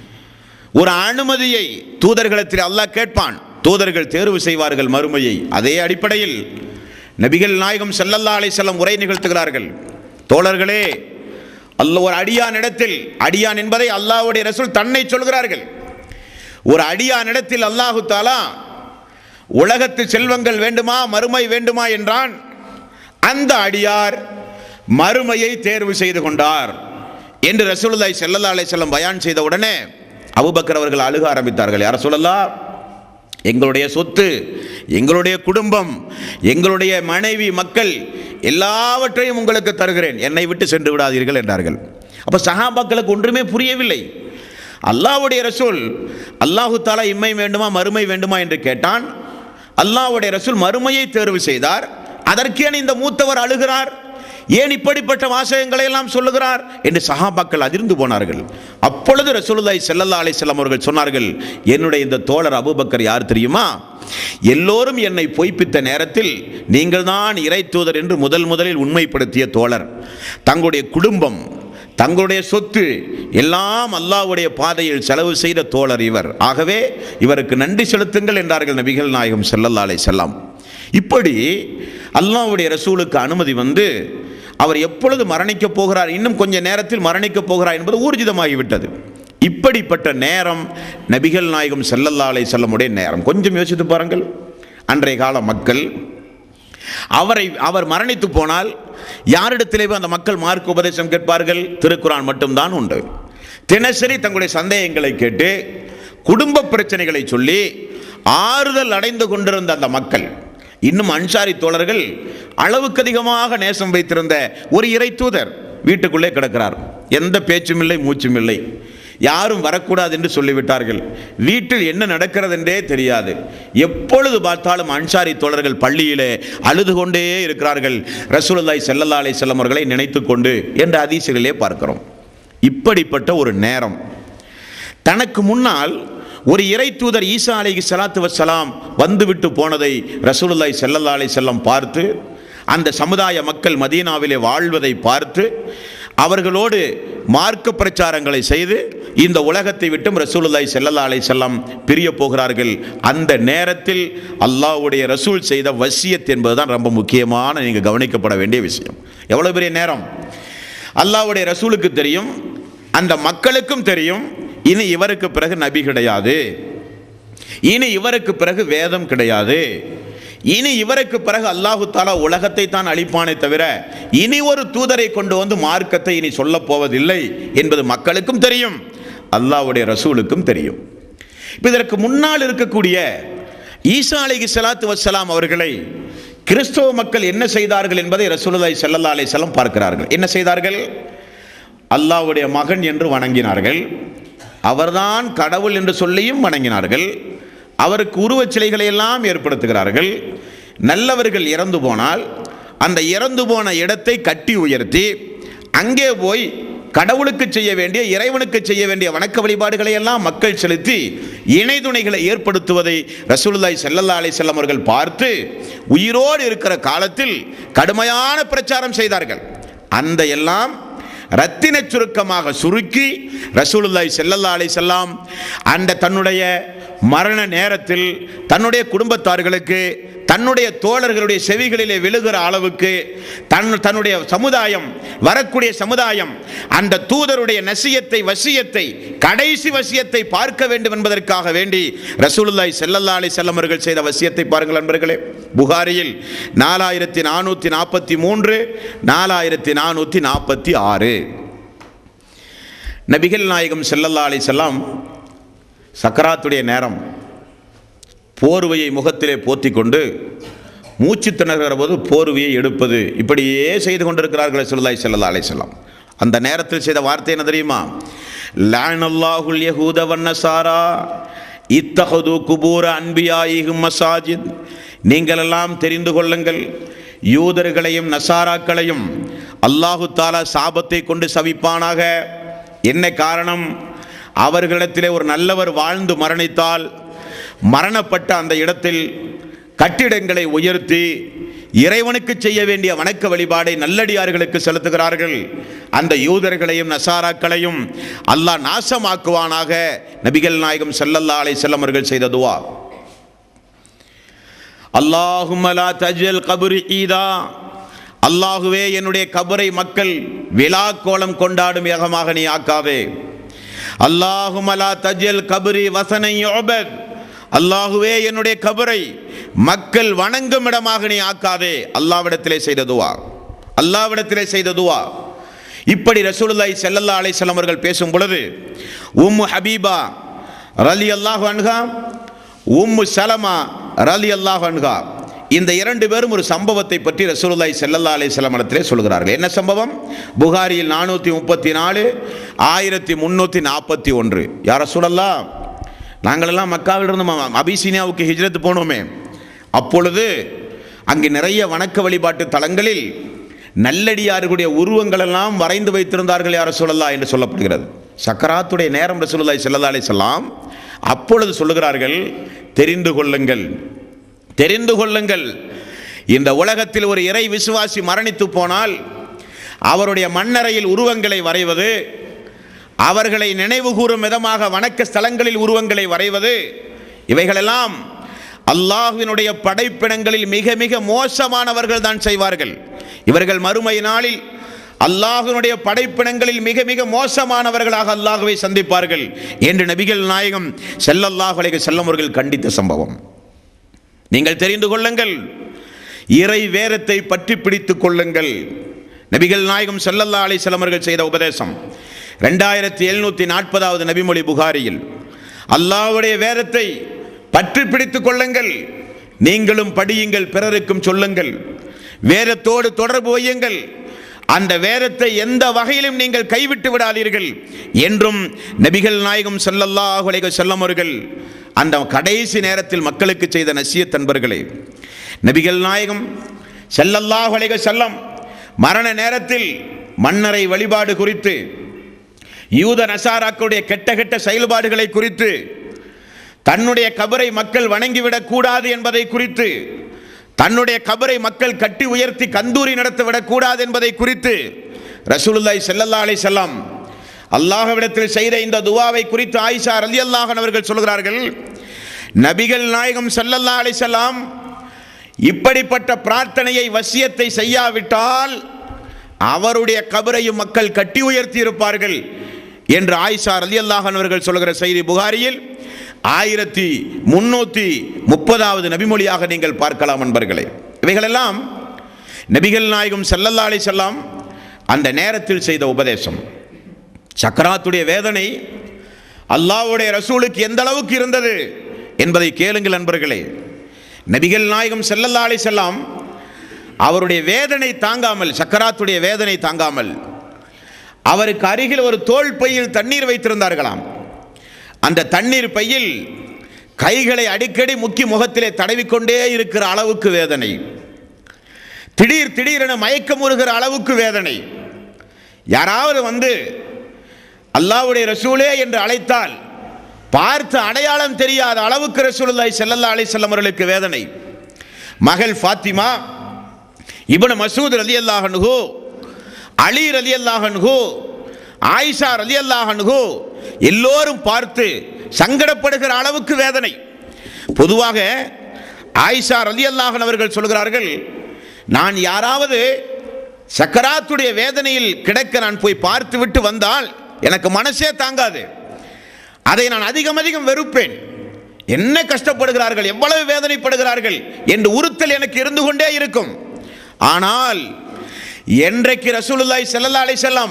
ஒரு அனுமதியை தூதர்களிடத்தில் அல்லாஹ் கேட்பான் தூதர்கள் தேர்வு செய்வார்கள் மறுமையை அதே அடிப்படையில் நபிகள் நாயகம் ஸல்லல்லாஹு அலைஹி வஸல்லம் உரை நிகழ்த்துகிறார்கள் தோழர்களே அல்ல ஒரு அடியான் இடத்தில் அடியான் என்பதை அல்லாஹ்வுடைய ரசூல் தன்னை சொல்கிறார்கள் ஒரு அடியான் இடத்தில் அல்லாஹு தாலா உலகத்து செல்வங்கள் வேண்டுமா மறுமை வேண்டுமா என்றான் அந்த அடியார் மறுமையை தேர்வு செய்து கொண்டார் என்று ரசூலுல்லாஹி ஸல்லல்லாஹு அலைஹி வஸல்லம் பயான் செய்த உடனே அபூபக்கர் அவர்கள் அழுக ஆரம்பித்தார்கள் யார சொல்லலாம் எங்களுடைய சொத்து எங்களுடைய குடும்பம் எங்களுடைய மனைவி மக்கள் எல்லாவற்றையும் உங்களுக்கு தருகிறேன் என்னை விட்டு சென்று விடாதீர்கள் என்றார்கள் அப்போ சஹாபாக்களுக்கு ஒன்றுமே புரியவில்லை அல்லாஹ்வுடைய ரசூல் அல்லாஹு தாலா இம்மை வேண்டுமா மறுமை வேண்டுமா என்று கேட்டான் அல்லாஹ்வுடைய ரசூல் மறுமையை தேர்வு செய்தார் அதற்கேன் இந்த மூத்தவர் அழுகிறார் ஏன் இப்படிப்பட்ட வாசகங்களை எல்லாம் சொல்லுகிறார் என்று சஹாபாக்கள் அதிர்ந்து போனார்கள் அப்பொழுது ரசூலுல்லாஹி ஸல்லல்லாஹு அலைஹி வஸல்லம் அவர்கள் சொன்னார்கள் என்னுடைய இந்த தோழர் அபூபக்கர் யார் தெரியுமா எல்லோரும் என்னை பொய்ப்பித்த நேரத்தில் நீங்கள் தான் இறை தூதர் என்று முதல் முதலில் உண்மைப்படுத்திய தோழர் தங்களுடைய குடும்பம் தங்களுடைய சொத்து எல்லாம் அல்லாஹ்வுடைய பாதையில் செலவு செய்த தோழர் இவர் ஆகவே இவருக்கு நன்றி செலுத்துங்கள் என்றார்கள் நபிகள் நாயகம் ஸல்லல்லாஹு அலைஹி வஸல்லம் இப்படி அல்லாஹ்வுடைய ரசூலுக்கு அனுமதி வந்து அவர் எப்பொழுது மரணிக்கப் போகிறார் இன்னும் கொஞ்ச நேரத்தில் மரணிக்கப் போகிறார் என்பது ஊர்ஜிதமாகிவிட்டது இப்படிப்பட்ட நேரம் நபிகள் நாயகம் ஸல்லல்லாஹு அலைஹி வஸல்லமுடைய நேரம் கொஞ்சம் யோசித்து பாருங்கள் அன்றைய கால மக்கள் அவரை அவர் மரணித்து போனால் யாரிடத்திலே போய் அந்த மக்கள் மார்க்க உபதேசம் கேட்பார்கள் திருக்குரான் மட்டும்தான் உண்டு தினசரி தங்களுடைய சந்தேகங்களை கேட்டு குடும்ப பிரச்சனைகளை சொல்லி ஆறுதல் அடைந்து கொண்டிருந்த அந்த மக்கள் இன்னும் அன்சாரி தோழர்கள் அளவுக்கு அதிகமாக நேசம் வைத்திருந்த ஒரு இறை தூதர் வீட்டுக்குள்ளே கிடக்கிறார் எந்த பேச்சும் இல்லை மூச்சும் இல்லை யாரும் வரக்கூடாது என்று சொல்லிவிட்டார்கள் வீட்டில் என்ன நடக்கிறது என்றே தெரியாது எப்பொழுது பார்த்தாலும் அன்சாரி தோழர்கள் பள்ளியிலே அழுது கொண்டே இருக்கிறார்கள் ரசூலுல்லாய் செல்லல்லா அலை செல்லம் அவர்களை நினைத்து கொண்டு என்ற அதிசயிலே பார்க்கிறோம் இப்படிப்பட்ட ஒரு நேரம் தனக்கு முன்னால் ஒரு இறை தூதர் ஈசா அலைஹி ஸலாத்து வஸ்ஸலாம் வந்துவிட்டு போனதை ரசூலுல்லாய் ஸல்லல்லாஹு அலைஹி வஸல்லம் பார்த்து அந்த சமுதாய மக்கள் மதீனாவிலே வாழ்வதை பார்த்து அவர்களோடு மார்க்க பிரச்சாரங்களை செய்து இந்த உலகத்தை விட்டும் ரசூலுல்லாய் ஸல்லல்லாஹு அலைஹி வஸல்லம் பிரிய போகிறார்கள் அந்த நேரத்தில் அல்லாஹ்வுடைய ரசூல் செய்த வசியத் என்பதுதான் ரொம்ப முக்கியமான நீங்கள் கவனிக்கப்பட வேண்டிய விஷயம் எவ்வளவு பெரிய நேரம் அல்லாஹ்வுடைய ரசூலுக்கு தெரியும் அந்த மக்களுக்கும் தெரியும் இனி இவருக்கு பிறகு நபி கிடையாது இனி இவருக்கு பிறகு வேதம் கிடையாது இனி இவருக்கு பிறகு அல்லாஹு தாலா உலகத்தை தான் அழிப்பானே தவிர இனி ஒரு தூதரை கொண்டு வந்து மார்க்கத்தை இனி சொல்லப் போவதில்லை என்பது மக்களுக்கும் தெரியும் அல்லாஹ்வுடைய ரசூலுக்கும் தெரியும் இப்ப இதற்கு முன்னால் இருக்கக்கூடிய ஈசா அலைஹி ஸலாத்து வஸ்ஸலாம் அவர்களை கிறிஸ்தவ மக்கள் என்ன செய்தார்கள் என்பதை ரசூலுல்லாஹி ஸல்லல்லாஹு அலைஹி வஸல்லம் பார்க்கிறார்கள் என்ன செய்தார்கள் அல்லாஹ்வுடைய மகன் என்று வணங்கினார்கள் அவர்தான் கடவுள் என்று சொல்லியும் வணங்கினார்கள் அவருக்கு உருவச் சிலைகளை எல்லாம் ஏற்படுத்துகிறார்கள் நல்லவர்கள் இறந்து போனால் அந்த இறந்து போன இடத்தை கட்டி உயர்த்தி அங்கே போய் கடவுளுக்கு செய்ய வேண்டிய இறைவனுக்கு செய்ய வேண்டிய வணக்க வழிபாடுகளை எல்லாம் மக்கள் செலுத்தி இணைதுணைகளை ஏற்படுத்துவதை ரசூலுல்லாய் ஸல்லல்லாஹு அலைஹி வஸல்லம் அவர்கள் பார்த்து உயிரோடு இருக்கிற காலத்தில் கடுமையான பிரச்சாரம் செய்தார்கள் அந்த எல்லாம் ரத்தின சுருக்கமாக சுருக்கி ரசூலுல்லாய் ஸல்லல்லாஹு அலைஹி வஸல்லம் அந்த தன்னுடைய மரண நேரத்தில் தன்னுடைய குடும்பத்தார்களுக்கு தன்னுடைய தோழர்களுடைய செவிகளிலே விழுகிற அளவுக்கு தன் தன்னுடைய சமுதாயம் வரக்கூடிய சமுதாயம் அந்த தூதருடைய நசியத்தை வசியத்தை கடைசி வசியத்தை பார்க்க வேண்டும் என்பதற்காக வேண்டி ரசூலுல்லாய் ஸல்லல்லாஹு அலைஹி வஸல்லம் அவர்கள் செய்த வசியத்தை பாருங்கள் நண்பர்களே புகாரியில் நாலாயிரத்தி நானூற்றி நாற்பத்தி மூன்று நாலாயிரத்தி நானூற்றி நாற்பத்தி ஆறு நபிகள் நாயகம் ஸல்லல்லாஹு அலைஹி வஸல்லம் சக்கராத்துடைய நேரம் போர்வையை முகத்திலே போத்தி கொண்டு மூச்சு திணறுகிற போது போர்வையை எடுப்பது இப்படியே செய்து கொண்டிருக்கிறார்கள் சொல்லுதாய் செல்லல்லா அலை செல்லம் அந்த நேரத்தில் செய்த வார்த்தை என்ன தெரியுமா லானல்லாஹுல் யஹூத வன்னசாரா இத்தஹது குபூர அன்பியாயிகும் மசாஜித் நீங்கள் எல்லாம் தெரிந்து கொள்ளுங்கள் யூதர்களையும் நசாராக்களையும் அல்லாஹு தாலா சாபத்தை கொண்டு சவிப்பானாக என்ன காரணம் அவர்களிடத்திலே ஒரு நல்லவர் வாழ்ந்து மரணித்தால் மரணப்பட்ட அந்த இடத்தில் கட்டிடங்களை உயர்த்தி இறைவனுக்கு செய்ய வேண்டிய வணக்க வழிபாடை நல்லடியார்களுக்கு செலுத்துகிறார்கள் அந்த யூதர்களையும் நசாராக்களையும் அல்லாஹ் நாசமாக்குவானாக நபிகள் நாயகம் ஸல்லல்லாஹு அலைஹி வஸல்லம் அவர்கள் செய்த துவா அல்லாஹும்ம லா தஜ்அல் கப்ரி ஈதா அல்லாஹுவே என்னுடைய கபரை மக்கள் விழா கோலம் கொண்டாடும் ஏகமாக நீ ஆக்காதே அல்லாஹுமலா தஜல் கபரி வசனை யோபத் அல்லாஹுவே என்னுடைய கபரை மக்கள் வணங்கும் இடமாக நீ ஆக்காதே அல்லாவிடத்திலே செய்த துவா அல்லாவிடத்திலே செய்த துவா இப்படி ரசூலுல்லாஹி ஸல்லல்லாஹு அலைஹி வஸல்லம் அவர்கள் பேசும் பொழுது உம்மு ஹபீபா ரலி அல்லாஹு அன்ஹா உம்மு சலமா ரலி அல்லாஹு அன்ஹா இந்த இரண்டு பேரும் ஒரு சம்பவத்தை பற்றி ரசூலுல்லாஹி ஸல்லல்லாஹு அலைஹி வஸல்லம் இடத்திலே சொல்கிறார்கள் என்ன சம்பவம் புகாரியில் நானூற்றி முப்பத்தி நாலு ஆயிரத்தி முந்நூற்றி நாற்பத்தி ஒன்று யார சூழல்லா நாங்களெல்லாம் மக்காவிலிருந்து ம- அபிசீனியாவுக்கு ஹிஜ்ரத் போனோமே அப்பொழுது அங்கே நிறைய வணக்க வழிபாட்டு தலங்களில் நல்லடியார்களுடைய உருவங்கள் எல்லாம் வரைந்து வைத்திருந்தார்கள் யார சொல்லலா என்று சொல்லப்படுகிறது சக்கராத்துடைய நேரம் ரசூலுல்லாஹி ஸல்லல்லாஹு அலைஹி வஸல்லம் அப்பொழுது சொல்லுகிறார்கள் தெரிந்து கொள்ளுங்கள் தெரிந்து கொள்ளுங்கள் இந்த உலகத்தில் ஒரு இறை விசுவாசி மரணித்து போனால் அவருடைய மண்ணறையில் உருவங்களை வரைவது அவர்களை நினைவு கூறும் விதமாக வணக்க ஸ்தலங்களில் உருவங்களை வரைவது இவைகளெல்லாம் அல்லாஹ்வினுடைய படைப்பினங்களில் மிக மிக மோசமானவர்கள் தான் செய்வார்கள் இவர்கள் மறுமை நாளில் அல்லாஹ்வினுடைய படைப்பினங்களில் மிக மிக மோசமானவர்களாக அல்லாஹ்வை சந்திப்பார்கள் என்று நபிகள் நாயகம் ஸல்லல்லாஹு அலைஹி வஸல்லம் அவர்கள் கண்டித்த சம்பவம் நீங்கள் தெரிந்து கொள்ளுங்கள் இறை வேரத்தை பற்றி பிடித்துக் கொள்ளுங்கள் நபிகள் நாயகம் ஸல்லல்லாஹு அலைஹி வஸல்லம் அவர்கள் செய்த உபதேசம் ரெண்டாயிரத்தி எழுநூற்றி நாற்பதாவது நபிமொழி புகாரியில் அல்லாஹ்வுடைய வேதத்தை பற்றி பிடித்துக் கொள்ளுங்கள் நீங்களும் படியுங்கள் பிறருக்கும் சொல்லுங்கள் வேதத்தோடு தொடர்பு வையுங்கள் அந்த வேதத்தை எந்த வகையிலும் நீங்கள் கைவிட்டு விடாதீர்கள் என்றும் நபிகள் நாயகம் ஸல்லல்லாஹு அலைஹி வஸல்லம் அவர்கள் அந்த கடைசி நேரத்தில் மக்களுக்கு செய்த நசியத் அன்பர்களே நபிகள் நாயகம் ஸல்லல்லாஹு அலைஹி வஸல்லம் மரண நேரத்தில் மன்னரை வழிபாடு குறித்து யூத நசாராக்களுடைய கெட்ட கெட்ட செயல்பாடுகளை குறித்து தன்னுடைய கபரை மக்கள் வணங்கிவிடக் கூடாது என்பதை குறித்து தன்னுடைய கபரை மக்கள் கட்டி உயர்த்தி கந்தூரி நடத்திவிடக் கூடாது என்பதை குறித்து ரசூலுல்லாஹி ஸல்லல்லாஹு அலைஹி வஸல்லம் அல்லாஹ்விடத்தில் செய்த இந்த துவாவை குறித்து ஆயிஷா ரலியல்லாஹு அன்ஹா அவர்கள் சொல்கிறார்கள் நபிகள் நாயகம் ஸல்லல்லாஹு அலைஹி வஸல்லம் இப்படிப்பட்ட பிரார்த்தனையை வசியத்தை செய்யாவிட்டால் அவருடைய கபரையும் மக்கள் கட்டி உயர்த்தி இருப்பார்கள் என்று ஆயிஷா ரலியல்லாஹு அன்ஹா அவர்கள் சொல்கிற செய்தி புகாரியில் ஆயிரத்தி முன்னூத்தி முப்பதாவது நபிமொழியாக நீங்கள் பார்க்கலாம் நண்பர்களே இவைகளெல்லாம் நபிகள் நாயகம் ஸல்லல்லாஹு அலைஹி வஸல்லம் அந்த நேரத்தில் செய்த உபதேசம் சக்கராத்துடைய வேதனை அல்லாஹ்வுடைய ரசூலுக்கு எந்த அளவுக்கு இருந்தது என்பதை கேளுங்கள் நண்பர்களே நபிகள் நாயகம் ஸல்லல்லாஹு அலைஹி வஸல்லம் அவருடைய வேதனை தாங்காமல் சக்கராத்துடைய வேதனை தாங்காமல் அவருக்கு அருகில் ஒரு தோல் பையில் தண்ணீர் வைத்திருந்தார்களாம் அந்த தண்ணீர் பையில் கைகளை அடிக்கடி முக்கி முகத்திலே தடவிக்கொண்டே இருக்கிற அளவுக்கு வேதனை திடீர் திடீரென மயக்கமுறுகிற அளவுக்கு வேதனை யாராவது வந்து அல்லாஹ்வுடைய ரசூலே என்று அழைத்தால் பார்த்து அடையாளம் தெரியாத அளவுக்கு ரசூலுல்லாஹி ஸல்லல்லாஹு அலைஹி வஸல்லம் அவர்களுக்கு வேதனை மகள் ஃபாத்திமா இப்னு மசூத் ரலியல்லாஹு அன்ஹு அலி ரலியல்லாஹு அன்ஹு ஆயிஷா ரலியல்லாஹு அன்ஹு எல்லோரும் பார்த்து சங்கடப்படுகிற அளவுக்கு வேதனை பொதுவாக ஆயிஷா ரலியல்லாஹு அன்ஹா அவர்கள் சொல்கிறார்கள் நான் யாராவது சக்கராத்துடைய வேதனையில் கிடக்க நான் போய் பார்த்து விட்டு வந்தால் எனக்கு மனசே தாங்காது அதை நான் அதிகம் அதிகம் வெறுப்பேன் என்ன கஷ்டப்படுகிறார்கள் எவ்வளவு வேதனைப்படுகிறார்கள் என்று உறுத்தல் எனக்கு இருந்து கொண்டே இருக்கும் ஆனால் என்றைக்கு ரசூலுல்லாஹி ஸல்லல்லாஹு அலைஹி வஸல்லம்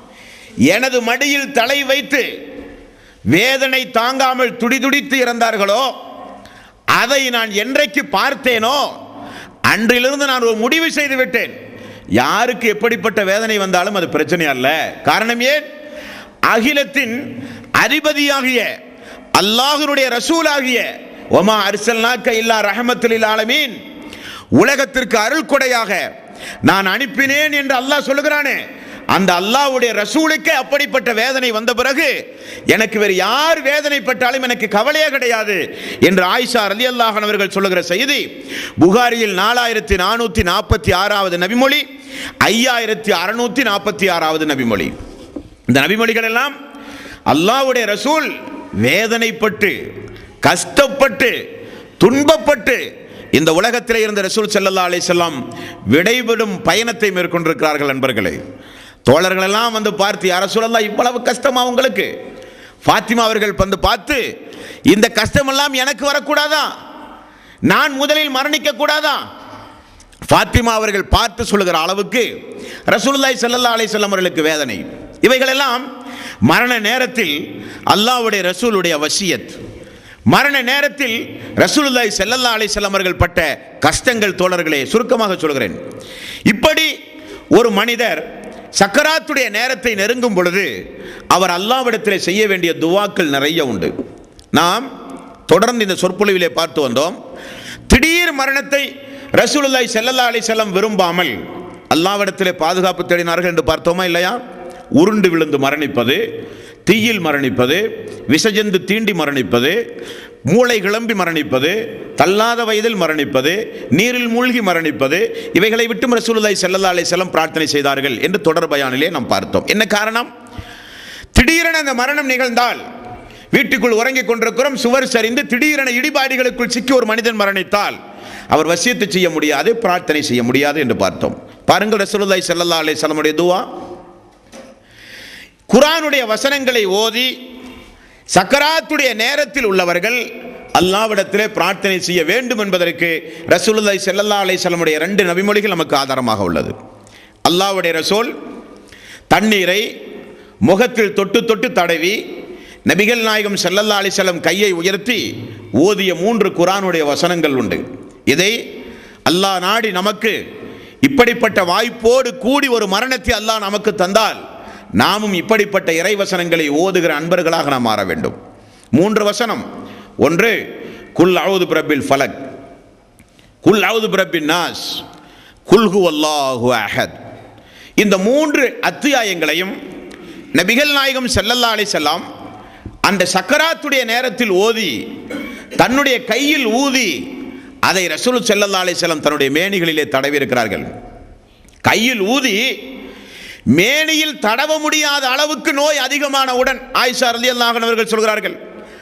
எனது மடியில் தலை வைத்து வேதனை தாங்காமல் துடிதுடித்து இறந்தார்களோ அதை நான் என்றைக்கு பார்த்தேனோ அன்றிலிருந்து நான் ஒரு முடிவு செய்து விட்டேன் யாருக்கு எப்படிப்பட்ட வேதனை வந்தாலும் அது பிரச்சனை அல்ல காரணம் ஏன் அகிலத்தின் அதிபதியாகிய அல்லாஹ்வுடைய ரசூலாகிய ஒமா அர்சல்னாக்க இல்லா ரஹமத்துலில் ஆலமீன் உலகத்திற்கு அருள் கொடையாக நான் அனுப்பினேன் என்று அல்லாஹ் சொல்லுகிறானே அந்த அல்லாஹ்வுடைய ரசூலுக்கே அப்படிப்பட்ட வேதனை வந்த பிறகு எனக்கு வேறு யார் வேதனைப்பட்டாலும் எனக்கு கவலையே கிடையாது என்று ஆயிஷா ரலி அல்லாஹன் அவர்கள் சொல்லுகிற செய்தி புகாரியில் நாலாயிரத்தி நானூற்றி நாற்பத்தி ஆறாவது நபிமொழி ஐயாயிரத்தி அறுநூத்தி நாற்பத்தி ஆறாவது நபிமொழி இந்த நபிமொழிகள் எல்லாம் அல்லாஹ்வுடைய ரசூல் வேதனைப்பட்டு கஷ்டப்பட்டு துன்பப்பட்டு இந்த உலகத்தில் இருந்த ரசூல் ஸல்லல்லாஹு அலைஹி வஸல்லம் விடைபெறும் பயணத்தை மேற்கொண்டிருக்கிறார்கள் நண்பர்களே தோழர்கள் எல்லாம் வந்து பார்த்து யார சொல்லலாம் இவ்வளவு கஷ்டமா உங்களுக்கு ஃபாத்திமா அவர்கள் வந்து பார்த்து இந்த கஷ்டமெல்லாம் எனக்கு வரக்கூடாதா நான் முதலில் மரணிக்க கூடாதா ஃபாத்திமா அவர்கள் பார்த்து சொல்லுகிற அளவுக்கு ரசூலுல்லாஹி ஸல்லல்லாஹு அலைஹி வஸல்லம் அவர்களுக்கு வேதனை இவைகளெல்லாம் மரண நேரத்தில் அல்லாஹ்வுடைய ரசூலுடைய வசியத் மரண நேரத்தில் ரசூலுல்லாஹி ஸல்லல்லாஹு அலைஹி வஸல்லம் அவர்கள் பட்ட கஷ்டங்கள் தோழர்களே சுருக்கமாக சொல்கிறேன் இப்படி ஒரு மனிதர் சக்கராத்துடைய நேரத்தை நெருங்கும் பொழுது அவர் அல்லாவிடத்தில் செய்ய வேண்டிய துவாக்கள் நிறைய உண்டு நாம் தொடர்ந்து இந்த சொற்பொழிவிலே பார்த்து வந்தோம் திடீர் மரணத்தை ரசூலுல்லாஹி ஸல்லல்லாஹு அலைஹி வஸல்லம் விரும்பாமல் அல்லாவிடத்திலே பாதுகாப்பு தேடினார்கள் என்று பார்த்தோமா இல்லையா உருண்டு விழுந்து மரணிப்பது தீயில் மரணிப்பது விஷஜந்து தீண்டி மரணிப்பது மூளை கிளம்பி மரணிப்பது தள்ளாத வயதில் மரணிப்பது நீரில் மூழ்கி மரணிப்பது இவைகளை விட்டு ரசூலுல்லாஹி ஸல்லல்லாஹு அலைஹி வஸல்லம் பிரார்த்தனை செய்தார்கள் என்று தொடர் பயானிலே நாம் பார்த்தோம் என்ன காரணம் திடீரென அந்த மரணம் நிகழ்ந்தால் வீட்டுக்குள் உறங்கிக் கொண்டிருக்கிறோம் சுவர் சரிந்து திடீரென இடிபாடுகளுக்குள் சிக்கி ஒரு மனிதன் மரணித்தால் அவர் வசியத்து செய்ய முடியாது பிரார்த்தனை செய்ய முடியாது என்று பார்த்தோம் பாருங்கள் ரசூலுல்லாஹி ஸல்லல்லாஹு அலைஹி வஸல்லமுடைய துவா குரானுடைய வசனங்களை ஓதி சக்கராத்துடைய நேரத்தில் உள்ளவர்கள் அல்லாவிடத்திலே பிரார்த்தனை செய்ய வேண்டும் என்பதற்கு ரசூலுல்லாஹி ஸல்லல்லாஹு அலைஹி வஸல்லமுடைய ரெண்டு நபிமொழிகள் நமக்கு ஆதாரமாக உள்ளது அல்லாஹ்வுடைய ரசூல் தண்ணீரை முகத்தில் தொட்டு தொட்டு தடவி நபிகள் நாயகம் ஸல்லல்லாஹு அலைஹி வஸல்லம் கையை உயர்த்தி ஓதிய மூன்று குரானுடைய வசனங்கள் உண்டு இதை அல்லாஹ் நாடி நமக்கு இப்படிப்பட்ட வாய்ப்போடு கூடி ஒரு மரணத்தை அல்லாஹ் நமக்கு தந்தால் நாமும் இப்படிப்பட்ட இறைவசனங்களை ஓதுகிற அன்பர்களாக நாம் மாற வேண்டும் மூன்று வசனம் ஒன்று குல் அவுது பிரபில் ஃபலக் குல் அவுது பிரபின் நாஸ் குல்ஹு அல்லாஹு அஹத் இந்த மூன்று அத்தியாயங்களையும் நபிகள் நாயகம் ஸல்லல்லாஹு அலைஹி செல்லாம் அந்த சக்கராத்துடைய நேரத்தில் ஓதி தன்னுடைய கையில் ஊதி அதை ரசூல் ஸல்லல்லாஹு அலைஹி செல்லம் தன்னுடைய மேனிகளிலே தடவி இருக்கிறார்கள் கையில் ஊதி மேனியில் தடவ முடியாத அளவுக்கு நோய் அதிகமானவுடன் ஆயிஷா ரலியல்லாஹு அவர்கள் சொல்கிறார்கள்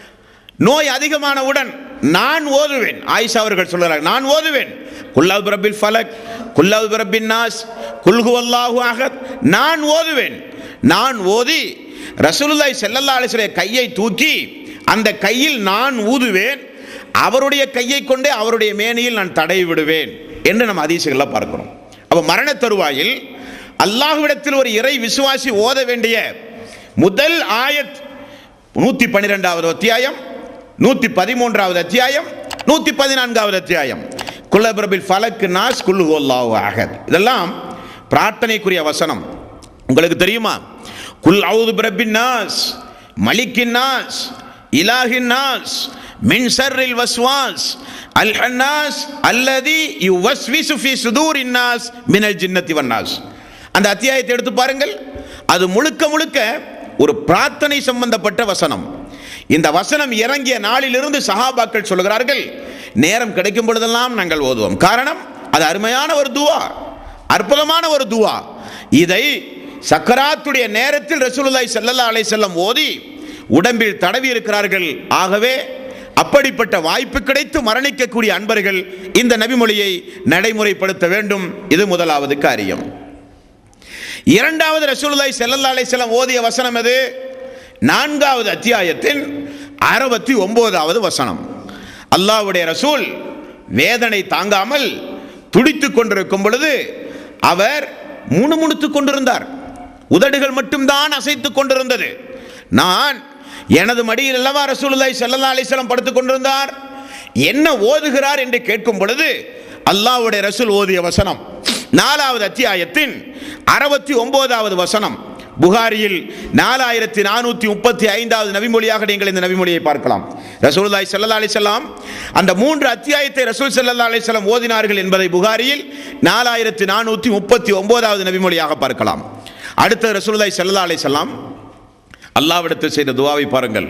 நோய் அதிகமானவுடன் நான் ஓதுவேன் ஆயிஷா அவர்கள் சொல்கிறார்கள் நான் ஓதுவேன் குல்லாவு பிரபில் ஃபலக் குல்லாவு பிரபின் நாஸ் குல்ஹு அல்லாஹு அஹத் நான் ஓதுவேன் நான் ஓதி ரசூலுல்லாஹி ஸல்லல்லாஹு அலைஹி வஸல்லம் கையை தூக்கி அந்த கையில் நான் ஊதுவேன் அவருடைய கையை கொண்டே அவருடைய மேனியில் நான் தடவி விடுவேன் என்று நம்ம அதிசயங்களை பார்க்கிறோம் அப்ப மரண தருவாயில் அல்லாஹ்விடத்தில் ஒரு இறை விசுவாசி ஓத வேண்டிய முதல் ஆயத் நூத்தி பன்னிரெண்டாவது அத்தியாயம் நூத்தி பதிமூன்றாவது அத்தியாயம் நூத்தி பதினான்காவது அத்தியாயம் குல்லபிரபில் ஃபலக் நாஸ் குல்லு அல்லாஹு அஹத் இதெல்லாம் பிரார்த்தனைக்குரிய வசனம் உங்களுக்கு தெரியுமா குல் அவுது பிரபின் நாஸ் மலிக்கின் நாஸ் இலாஹின் நாஸ் மின் ஷர்ரில் வஸ்வாஸ் அல் ஹன்னாஸ் அல்லதி யுவஸ்விசு ஃபி சுதூரின் நாஸ் மினல் ஜின்னத்தி வன்னாஸ் அந்த அத்தியாயத்தை எடுத்து பாருங்கள் அது முழுக்க முழுக்க ஒரு பிரார்த்தனை சம்பந்தப்பட்ட வசனம் இந்த வசனம் இறங்கிய நாளிலிருந்து சஹாபாக்கள் சொல்கிறார்கள் நேரம் கிடைக்கும் பொழுதெல்லாம் நாங்கள் ஓதுவோம் காரணம் அது அருமையான ஒரு துவா அற்புதமான ஒரு துவா இதை சக்கராத்துடைய நேரத்தில் ரசூலுல்லாஹி ஸல்லல்லாஹு அலைஹி வஸல்லம் ஓதி உடம்பில் தடவி இருக்கிறார்கள் ஆகவே அப்படிப்பட்ட வாய்ப்பு கிடைத்து மரணிக்கக்கூடிய அன்பர்கள் இந்த நபிமொழியை நடைமுறைப்படுத்த வேண்டும் இது முதலாவது காரியம் இரண்டாவது ரசூலுல்லாஹி ஸல்லல்லாஹு அலைஹி வஸல்லம் ஓதிய வசனம் எது நான்காவது அத்தியாயத்தின் அறுபத்தி ஒன்பதாவது வசனம் அல்லாஹ்வுடைய ரசூல் வேதனை தாங்காமல் துடித்துக் கொண்டிருக்கும் பொழுது அவர் முணுமுணுத்துக் கொண்டிருந்தார் உதடுகள் மட்டும்தான் அசைத்துக் கொண்டிருந்தது நான் எனது மடியில் அல்லவா ரசூலுல்லாஹி ஸல்லல்லாஹு அலைஹி வஸல்லம் படுத்துக் கொண்டிருந்தார் என்ன ஓதுகிறார் என்று கேட்கும் பொழுது அல்லாஹ்வுடைய ரசூல் ஓதிய வசனம் நாலாவது அத்தியாயத்தின் அறுபத்தி ஒன்பதாவது வசனம் புகாரியில் நாலாயிரத்தி நானூற்றி முப்பத்தி ஐந்தாவது நபிமொழியாக நீங்கள் இந்த நபிமொழியை பார்க்கலாம் ரசூலுல்லாஹி ஸல்லல்லாஹு அலைஹி வஸல்லம் அந்த மூன்று அத்தியாயத்தை ரசூல் ஸல்லல்லாஹு அலைஹி வஸல்லம் ஓதினார்கள் என்பதை புகாரியில் நாலாயிரத்தி நானூற்றி முப்பத்தி ஒன்பதாவது நபிமொழியாக பார்க்கலாம் அடுத்த ரசூலுல்லாஹி ஸல்லல்லாஹு அலைஹி வஸல்லம் அல்லாஹ்விடத்தில் செய்த துவாவை பாருங்கள்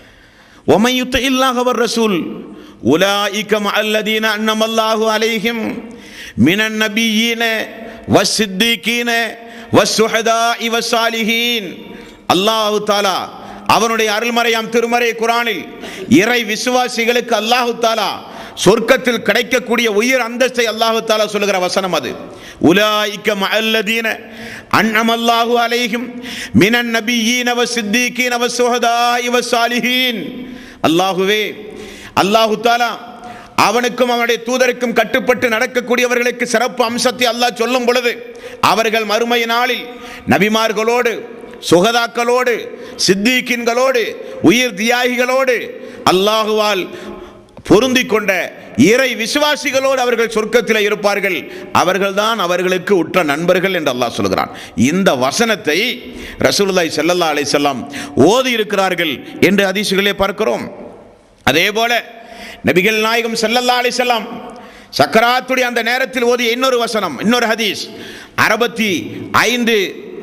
ஒமை யுத்த இல்லாஹவர் ரசூல் உலாயிக்க அல்லதீன அன்னமல்லாஹு அலைஹிம் மினன் நபியீன வஸ்ஸித்தீகீன வஸ்ஸுஹதா இவசாலிஹீன் அல்லாஹு தாலா அவனுடைய அருள்மறையாம் திருமறை குரானில் இறை விசுவாசிகளுக்கு அல்லாஹு தாலா சொர்க்கத்தில் கிடைக்கக்கூடிய உயிர் அந்தஸ்தை அல்லாஹு தாலா சொல்லுகிற வசனம் அது உலாயிக்க மல்லதீன அன்னம் அல்லாஹு அலைஹிம் மினன் நபியீன வ சித்திகீன வ சுஹதா இவ சாலிஹீன் அல்லாஹுவே அல்லாஹு தாலா அவனுக்கும் அவனுடைய தூதருக்கும் கட்டுப்பட்டு நடக்கக்கூடியவர்களுக்கு சிறப்பு அம்சத்தை அல்லாஹ் சொல்லும் பொழுது அவர்கள் மறுமை நாளில் நபிமார்களோடு சுகதாக்களோடு சித்திகின்களோடு உயிர் தியாகிகளோடு அல்லாஹுவால் பொருந்தி கொண்ட இறை விசுவாசிகளோடு அவர்கள் சொர்க்கத்தில் இருப்பார்கள் அவர்கள்தான் அவர்களுக்கு உற்ற நண்பர்கள் என்று அல்லாஹ் சொல்கிறான் இந்த வசனத்தை ரசூலுல்லாஹி ஸல்லல்லாஹு அலைஹி வஸல்லம் ஓதி இருக்கிறார்கள் என்று ஹதீசுகளே பார்க்கிறோம் அதே போல நபிகள் நாயகம் ஸல்லல்லாஹு அலைஹி வஸல்லம் சக்கராத்துடைய அந்த நேரத்தில் ஓதிய இன்னொரு வசனம் இன்னொரு ஹதீஸ் அறுபத்தி ஐந்து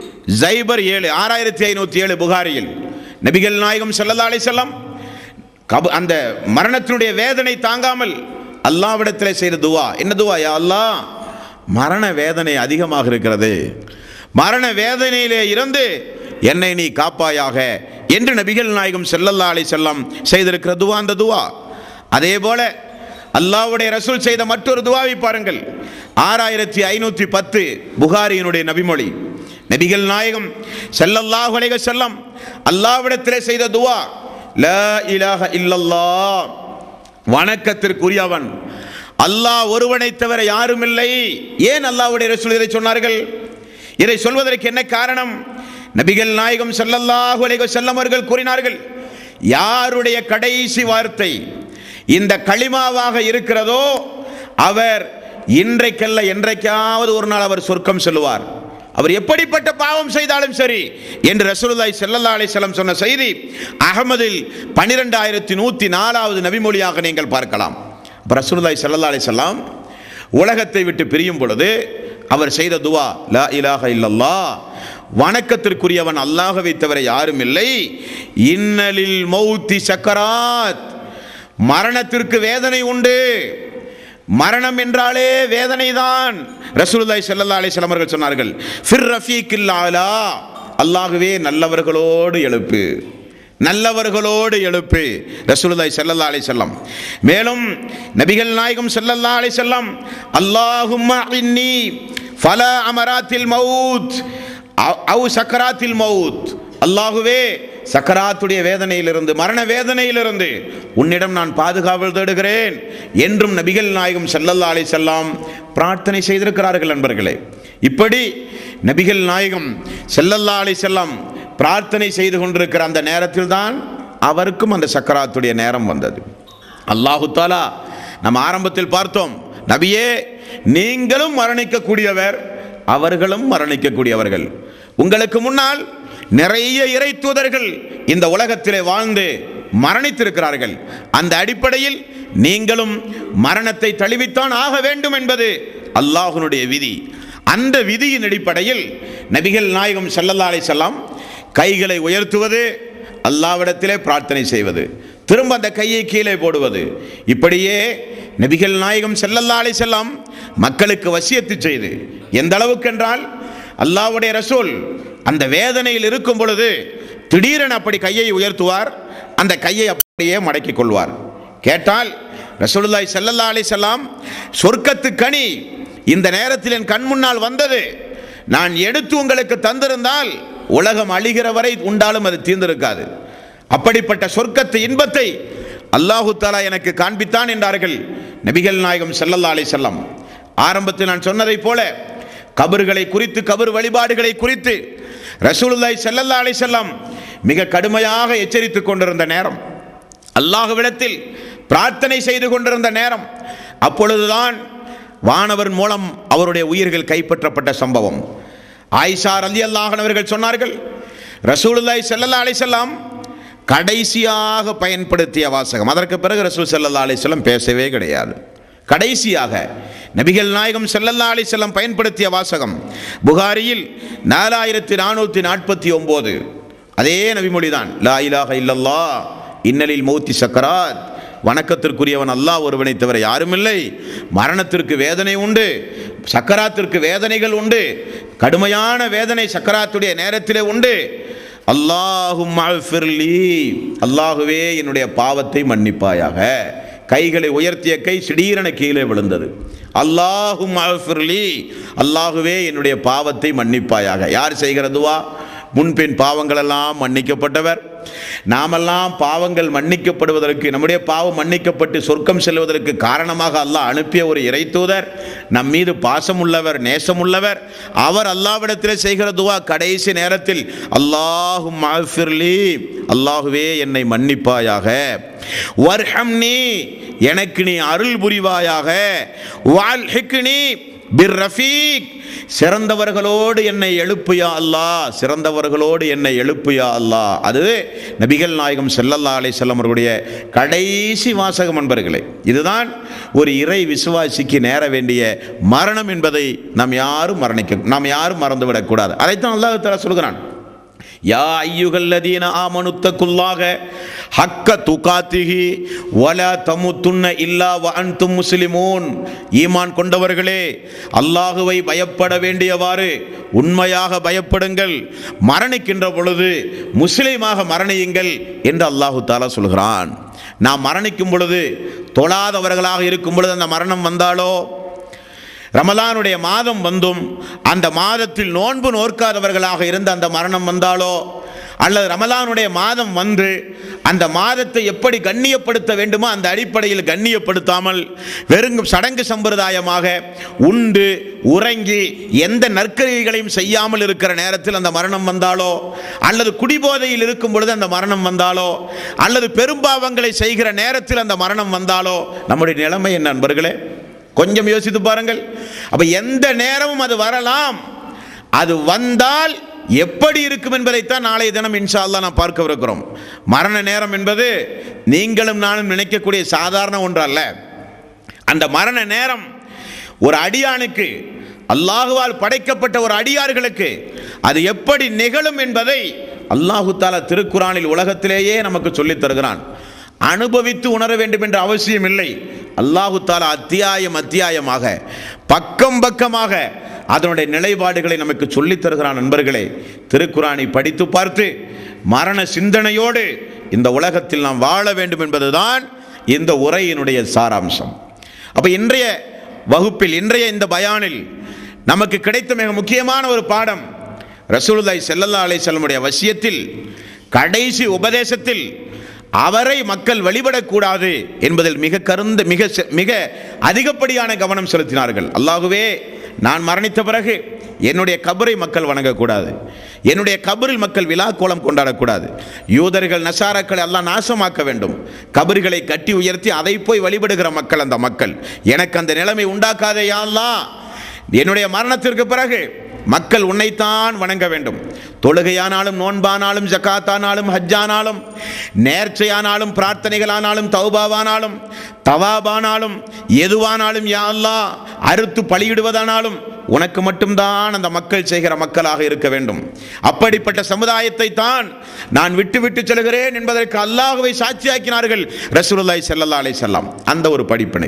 ஜைபர் ஏழு ஆறாயிரத்தி ஐநூற்றி ஏழு புகாரியில் நபிகள் நாயகம் ஸல்லல்லாஹு அலைஹி வஸல்லம் கப அந்த மரணத்தினுடைய வேதனை தாங்காமல் அல்லாவிடத்தில் செய்த துவா என்ன துவா யா அல்லாஹ் மரண வேதனை அதிகமாக இருக்கிறது மரண வேதனையிலே இருந்து என்னை நீ காப்பாயாக என்று நபிகள் நாயகம் செல்லல்லா அலை செல்லம் செய்திருக்கிற துவா அந்த துவா அதே போல அல்லாஹ்வுடைய ரசூல் செய்த மற்றொரு துவாவை பாருங்கள் ஆறாயிரத்தி ஐநூற்றி பத்து புகாரியினுடைய நபிமொழி நபிகள் நாயகம் செல்லல்லாஹு அலைஹி செல்லம் அல்லாஹ்விடத்திலே செய்த துவா லா இலாஹ இல்லல்லாஹ் வணக்கத்திற்குரியவன் அல்லாஹ் ஒருவனை தவிர யாரும் இல்லை ஏன் அல்லாஹ்வுடைய ரசூல் இதை சொன்னார்கள் இதை சொல்வதற்கு என்ன காரணம் நபிகள் நாயகம் ஸல்லல்லாஹு அலைஹி வஸல்லம் அவர்கள் கூறினார்கள் யாருடைய கடைசி வார்த்தை இந்த களிமாவாக இருக்கிறதோ அவர் இன்றைக்கல்ல என்றைக்காவது ஒரு நாள் அவர் சொர்க்கம் செல்லுவார் அவர் எப்படிப்பட்ட பாவம் செய்தாலும் சரி என்று ரசூலுல்லாஹி ஸல்லல்லாஹு அலைஹி வஸல்லம் சொன்ன செய்தி அகமதில் பன்னிரெண்டாயிரத்தி நூற்றி நாலாவது நபிமொழியாக நீங்கள் பார்க்கலாம் அப்ப ரசூலுல்லாஹி ஸல்லல்லாஹு அலைஹி வஸல்லம் உலகத்தை விட்டு பிரியும் பொழுது அவர் செய்த துவா லா இலாஹ இல்லல்லாஹ் வணக்கத்திற்குரியவன் அல்லாஹவை தவிர யாரும் இல்லை இன்னலில் மௌத்தி சக்கராத் மரணத்திற்கு வேதனை உண்டு மரணம் என்றாலே வேதனை தான் ரசூலுல்லாஹி ஸல்லல்லாஹு அலைஹி வஸல்லம் அவர்கள் சொன்னார்கள் ஃபிர் ரஃபீக்கில் ஆலா அல்லாஹ்வே நல்லவர்களோடு எழுப்பு நல்லவர்களோடு எழுப்பு ரசூலுல்லாஹி ஸல்லல்லாஹு அலைஹி வஸல்லம் மேலும் நபிகள் நாயகம் ஸல்லல்லாஹு அலைஹி வஸல்லம் அல்லாஹும்ம இன்னி ஃபலா அமராத்தில் மவுத் அவு சக்கராத்தில் மவுத் அல்லாஹுவே சக்கராத்துடைய வேதனையிலிருந்து மரண வேதனையிலிருந்து உன்னிடம் நான் பாதுகாவல் தேடுகிறேன் என்றும் நபிகள் நாயகம் ஸல்லல்லாஹு அலைஹி வஸல்லம் பிரார்த்தனை செய்திருக்கிறார்கள் நண்பர்களே இப்படி நபிகள் நாயகம் ஸல்லல்லாஹு அலைஹி வஸல்லம் பிரார்த்தனை செய்து கொண்டிருக்கிற அந்த நேரத்தில் தான் அவருக்கும் அந்த சக்கராத்துடைய நேரம் வந்தது அல்லாஹு தாலா நம்ம ஆரம்பத்தில் பார்த்தோம் நபியே நீங்களும் மரணிக்கக்கூடியவர் அவர்களும் மரணிக்கக்கூடியவர்கள் உங்களுக்கு முன்னால் நிறைய இறை தூதர்கள் இந்த உலகத்திலே வாழ்ந்து மரணித்திருக்கிறார்கள் அந்த அடிப்படையில் நீங்களும் மரணத்தை தழுவித்தான் ஆக வேண்டும் என்பது அல்லாஹ்வினுடைய விதி அந்த விதியின் அடிப்படையில் நபிகள் நாயகம் ஸல்லல்லாஹு அலைஹி வஸல்லம் கைகளை உயர்த்துவது அல்லாவிடத்திலே பிரார்த்தனை செய்வது திரும்ப அந்த கையை கீழே போடுவது இப்படியே நபிகள் நாயகம் ஸல்லல்லாஹு அலைஹி வஸல்லம் மக்களுக்கு வசியத்து செய்து எந்த அளவுக்கு என்றால் அல்லாஹ்வுடைய ரசூல் அந்த வேதனையில் இருக்கும் பொழுது திடீரென அப்படி கையை உயர்த்துவார் அந்த கையை அப்படியே மடக்கிக் கொள்வார் கேட்டால் ரசூலுல்லாஹி ஸல்லல்லாஹு அலைஹி வஸல்லம் சொர்க்கத்து கனி இந்த நேரத்தில் என் கண் முன்னால் வந்தது நான் எடுத்து உங்களுக்கு தந்திருந்தால் உலகம் அழிகிற வரை உண்டாலும் அது தீர்ந்திருக்காது அப்படிப்பட்ட சொர்க்கத்து இன்பத்தை அல்லாஹு தாலா எனக்கு காண்பித்தான் என்றார்கள் நபிகள் நாயகம் ஸல்லல்லாஹு அலைஹி வஸல்லம் ஆரம்பத்தில் நான் சொன்னதைப் போல கபறுகளை குறித்து கபர் வழிபாடுகளை குறித்து ரசூலுல்லாஹி ஸல்லல்லாஹு அலைஹி வஸல்லம் மிக கடுமையாக எச்சரித்துக் கொண்டிருந்த நேரம் அல்லாஹ்விடத்தில் பிரார்த்தனை செய்து கொண்டிருந்த நேரம் அப்பொழுதுதான் வானவர் மூலம் அவருடைய உயிர்கள் கைப்பற்றப்பட்ட சம்பவம் ஆயிஷா ரலி அவர்கள் சொன்னார்கள் ரசூலுல்லாஹி ஸல்லல்லாஹு அலைஹி வஸல்லம் கடைசியாக பயன்படுத்திய வாசகம் அதற்கு பிறகு ரசூல் ஸல்லல்லாஹு அலைஹி வஸல்லம் பேசவே கிடையாது கடைசியாக நபிகள் நாயகம் ஸல்லல்லாஹு அலைஹி வஸல்லம் பயன்படுத்திய வாசகம் புகாரியில் நாலாயிரத்தி நானூற்றி நாற்பத்தி ஒம்பது அதே நபிமொழிதான் லா இலாஹ இல்லல்லாஹ் இன்னலில் மௌத்தி சக்கராத் வணக்கத்திற்குரியவன் அல்லாஹ் ஒருவனை தவிர யாரும் இல்லை மரணத்திற்கு வேதனை உண்டு சக்கராத்திற்கு வேதனைகள் உண்டு கடுமையான வேதனை சக்கராத்துடைய நேரத்திலே உண்டு அல்லாஹும் அல்லாஹுவே என்னுடைய பாவத்தை மன்னிப்பாயாக கைகளை உயர்த்திய கை திடீரென கீழே விழுந்தது அல்லாஹும் அல்லாஹுவே என்னுடைய பாவத்தை மன்னிப்பாயாக யார் செய்கிறதுவா முன்பின் பாவங்களெல்லாம் மன்னிக்கப்பட்டவர் நாமெல்லாம் பாவங்கள் மன்னிக்கப்படுவதற்கு நம்முடைய பாவம் மன்னிக்கப்பட்டு சொர்க்கம் செல்வதற்கு காரணமாக அல்லாஹ் அனுப்பிய ஒரு இறைத்தூதர் நம் மீது பாசம் உள்ளவர் நேசம் உள்ளவர் அவர் அல்லாவிடத்தில் செய்கிற துவா கடைசி நேரத்தில் அல்லாஹும் அல்லாஹுவே என்னை மன்னிப்பாயாக வர்ஹம் நீ எனக்கு நீ அருள் புரிவாயாக வால் நீ பிர் ரஃபீக் சிறந்தவர்களோடு என்னை எழுப்புயா அல்லாஹ் சிறந்தவர்களோடு என்னை எழுப்புயா அல்லாஹ் அது நபிகள் நாயகம் ஸல்லல்லாஹு அலைஹி வஸல்லம் அவர்களுடைய கடைசி வாசகம் அன்பர்களே இதுதான் ஒரு இறை விசுவாசிக்கு நேர வேண்டிய மரணம் என்பதை நாம் யாரும் மரணிக்க நாம் யாரும் மறந்துவிடக்கூடாது அதைத்தான் அல்லாஹ் தஆலா சொல்கிறான் யா ஐயுகல்லதீன ஆமனுத்தக்குள்ளாக ஹக்க துகாத்திகி வல தமுத்துன்ன இல்லா வ அன்தும் முஸ்லிமூன் ஈமான் கொண்டவர்களே அல்லாஹுவை பயப்பட வேண்டியவாறு உண்மையாக பயப்படுங்கள் மரணிக்கின்ற பொழுது முஸ்லீமாக மரணியுங்கள் என்று அல்லாஹு தாலா சொல்கிறான் நாம் மரணிக்கும் பொழுது தொழாதவர்களாக இருக்கும் பொழுது அந்த மரணம் வந்தாலோ ரமலானுடைய மாதம் வந்தும் அந்த மாதத்தில் நோன்பு நோற்காதவர்களாக இருந்த அந்த மரணம் வந்தாலோ அல்லது ரமலானுடைய மாதம் வந்து அந்த மாதத்தை எப்படி கண்ணியப்படுத்த வேண்டுமோ அந்த அடிப்படையில் கண்ணியப்படுத்தாமல் வெறும் சடங்கு சம்பிரதாயமாக உண்டு உறங்கி எந்த நற்கரிகளையும் செய்யாமல் இருக்கிற நேரத்தில் அந்த மரணம் வந்தாலோ அல்லது குடிபோதையில் இருக்கும் பொழுது அந்த மரணம் வந்தாலோ அல்லது பெரும்பாவங்களை செய்கிற நேரத்தில் அந்த மரணம் வந்தாலோ நம்முடைய நிலைமை என்ன நண்பர்களே கொஞ்சம் யோசித்து பாருங்கள் அப்ப எந்த நேரமும் அது வரலாம் அது வந்தால் எப்படி இருக்கும் என்பதைத்தான் நாளைய தினம் இன்ஷா அல்லாஹ் நான் பார்க்கவிருக்கிறோம் மரண நேரம் என்பது நீங்களும் நானும் நினைக்கக்கூடிய சாதாரண ஒன்று அல்ல அந்த மரண நேரம் ஒரு அடியானுக்கு அல்லாஹுவால் படைக்கப்பட்ட ஒரு அடியார்களுக்கு அது எப்படி நிகழும் என்பதை அல்லாஹு தாலா திருக்குறானில் உலகத்திலேயே நமக்கு சொல்லித் தருகிறான் அனுபவித்து உணர வேண்டும் என்ற அவசியம் இல்லை அல்லாஹு தாலா அத்தியாயம் அத்தியாயமாக பக்கம் பக்கமாக அதனுடைய நிலைப்பாடுகளை நமக்கு சொல்லித் தருகிறான் நண்பர்களே திருக்குறானை படித்து பார்த்து மரண சிந்தனையோடு இந்த உலகத்தில் நாம் வாழ வேண்டும் என்பதுதான் இந்த உரையினுடைய சாராம்சம் அப்ப இன்றைய வகுப்பில் இன்றைய இந்த பயானில் நமக்கு கிடைத்த மிக முக்கியமான ஒரு பாடம் ரசூலுல்லாஹி ஸல்லல்லாஹு அலைஹி வஸல்லமுடைய வசியத்தில் கடைசி உபதேசத்தில் அவரை மக்கள் வழிபடக்கூடாது என்பதில் மிக கருந்த மிக செ- மிக அதிகப்படியான கவனம் செலுத்தினார்கள் அல்லாஹுவே நான் மரணித்த பிறகு என்னுடைய கபரை மக்கள் வணங்கக்கூடாது என்னுடைய கபரில் மக்கள் விழா கோலம் கொண்டாடக்கூடாது யூதர்கள் நசாராக்களை எல்லாம் நாசமாக்க வேண்டும் கபறுகளை கட்டி உயர்த்தி அதை போய் வழிபடுகிற மக்கள் அந்த மக்கள் எனக்கு அந்த நிலைமை உண்டாக்காதே யா அல்லாஹ் என்னுடைய மரணத்திற்கு பிறகு மக்கள் உன்னைத்தான் வணங்க வேண்டும் தொழுகையானாலும் நோன்பானாலும் ஜக்காத்தானாலும் ஹஜ்ஜானாலும் நேர்ச்சையானாலும் பிரார்த்தனைகளானாலும் தௌபாவானாலும் தவாபானாலும் எதுவானாலும் யா அல்லாஹ் அறுத்து பலியிடுவதானாலும் உனக்கு மட்டும்தான் அந்த மக்கள் செய்கிற மக்களாக இருக்க வேண்டும் அப்படிப்பட்ட சமுதாயத்தை தான் நான் விட்டு விட்டு செல்கிறேன் என்பதற்கு அல்லாஹுவை சாட்சியாக்கினார்கள் ரசூலுல்லாஹி ஸல்லல்லாஹு அலைஹி வஸல்லம் அந்த ஒரு படிப்பினை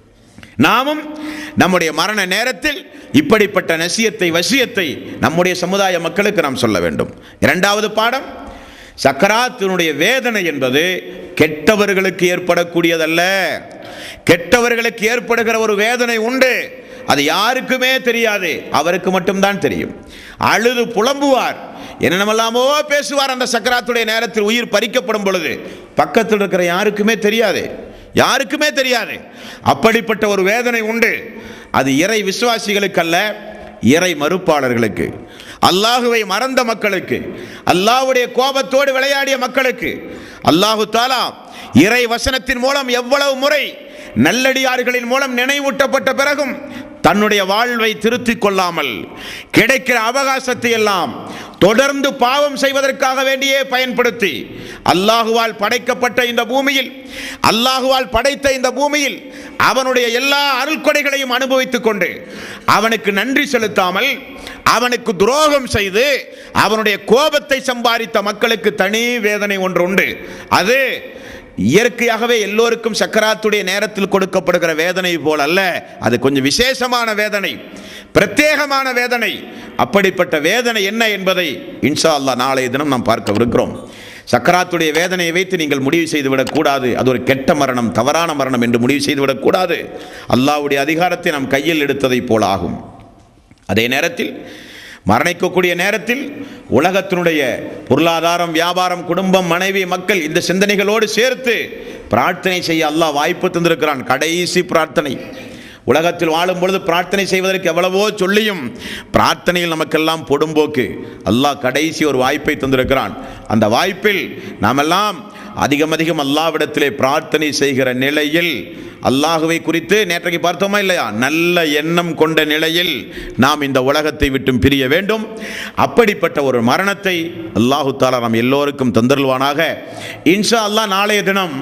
நாமும் நம்முடைய மரண நேரத்தில் இப்படிப்பட்ட நசியத்தை வசியத்தை நம்முடைய சமுதாய மக்களுக்கு நாம் சொல்ல வேண்டும் இரண்டாவது பாடம் சக்கராத்தினுடைய வேதனை என்பது கெட்டவர்களுக்கு ஏற்படக்கூடியதல்ல கெட்டவர்களுக்கு ஏற்படுகிற ஒரு வேதனை உண்டு அது யாருக்குமே தெரியாது அவருக்கு மட்டும்தான் தெரியும் அழுது புலம்புவார் என்னென்னமெல்லாமோ பேசுவார் அந்த சக்கராத்துடைய நேரத்தில் உயிர் பறிக்கப்படும் பொழுது பக்கத்தில் இருக்கிற யாருக்குமே தெரியாது யாருக்குமே தெரியாது அப்படிப்பட்ட ஒரு வேதனை உண்டு அது இறை விசுவாசிகளுக்கு அல்ல இறை மறுப்பாளர்களுக்கு அல்லாஹுவை மறந்த மக்களுக்கு அல்லாஹ்வுடைய கோபத்தோடு விளையாடிய மக்களுக்கு அல்லாஹு தாலா இறை வசனத்தின் மூலம் எவ்வளவு முறை நல்லடியார்களின் மூலம் நினைவூட்டப்பட்ட பிறகும் தன்னுடைய வாழ்வை திருத்திக் கொள்ளாமல் கிடைக்கிற அவகாசத்தை எல்லாம் தொடர்ந்து பாவம் செய்வதற்காக வேண்டியே பயன்படுத்தி அல்லாஹுவால் படைக்கப்பட்ட இந்த பூமியில் அல்லாஹுவால் படைத்த இந்த பூமியில் அவனுடைய எல்லா அருள்கொடைகளையும் அனுபவித்துக் கொண்டு அவனுக்கு நன்றி செலுத்தாமல் அவனுக்கு துரோகம் செய்து அவனுடைய கோபத்தை சம்பாதித்த மக்களுக்கு தனி வேதனை ஒன்று உண்டு அது இயற்கையாகவே எல்லோருக்கும் சக்கராத்துடைய நேரத்தில் கொடுக்கப்படுகிற வேதனை போல் அல்ல அது கொஞ்சம் விசேஷமான வேதனை பிரத்யேகமான வேதனை அப்படிப்பட்ட வேதனை என்ன என்பதை இன்ஷா அல்லாஹ் நாளைய தினம் நாம் பார்க்கவிருக்கிறோம் சக்கராத்துடைய வேதனையை வைத்து நீங்கள் முடிவு செய்துவிடக் கூடாது அது ஒரு கெட்ட மரணம் தவறான மரணம் என்று முடிவு செய்துவிடக் கூடாது அல்லாஹ்வுடைய அதிகாரத்தை நாம் கையில் எடுத்ததைப் போல ஆகும் அதே நேரத்தில் மரணிக்கக்கூடிய நேரத்தில் உலகத்தினுடைய பொருளாதாரம் வியாபாரம் குடும்பம் மனைவி மக்கள் இந்த சிந்தனைகளோடு சேர்த்து பிரார்த்தனை செய்ய அல்லாஹ் வாய்ப்பு தந்திருக்கிறான் கடைசி பிரார்த்தனை உலகத்தில் வாழும் பொழுது பிரார்த்தனை செய்வதற்கு எவ்வளவோ சொல்லியும் பிரார்த்தனையில் நமக்கெல்லாம் பொடும்போக்கு அல்லாஹ் கடைசி ஒரு வாய்ப்பை தந்திருக்கிறான் அந்த வாய்ப்பில் நாமெல்லாம் அதிகம் அதிகம் அல்லாவிடத்திலே பிரார்த்தனை செய்கிற நிலையில் அல்லாஹுவை குறித்து நேற்றைக்கு பார்த்தோமா இல்லையா நல்ல எண்ணம் கொண்ட நிலையில் நாம் இந்த உலகத்தை விட்டும் பிரிய வேண்டும் அப்படிப்பட்ட ஒரு மரணத்தை அல்லாஹு தாலா நாம் எல்லோருக்கும் தந்தருள்வானாக இன்ஷா அல்லாஹ் நாளைய தினம்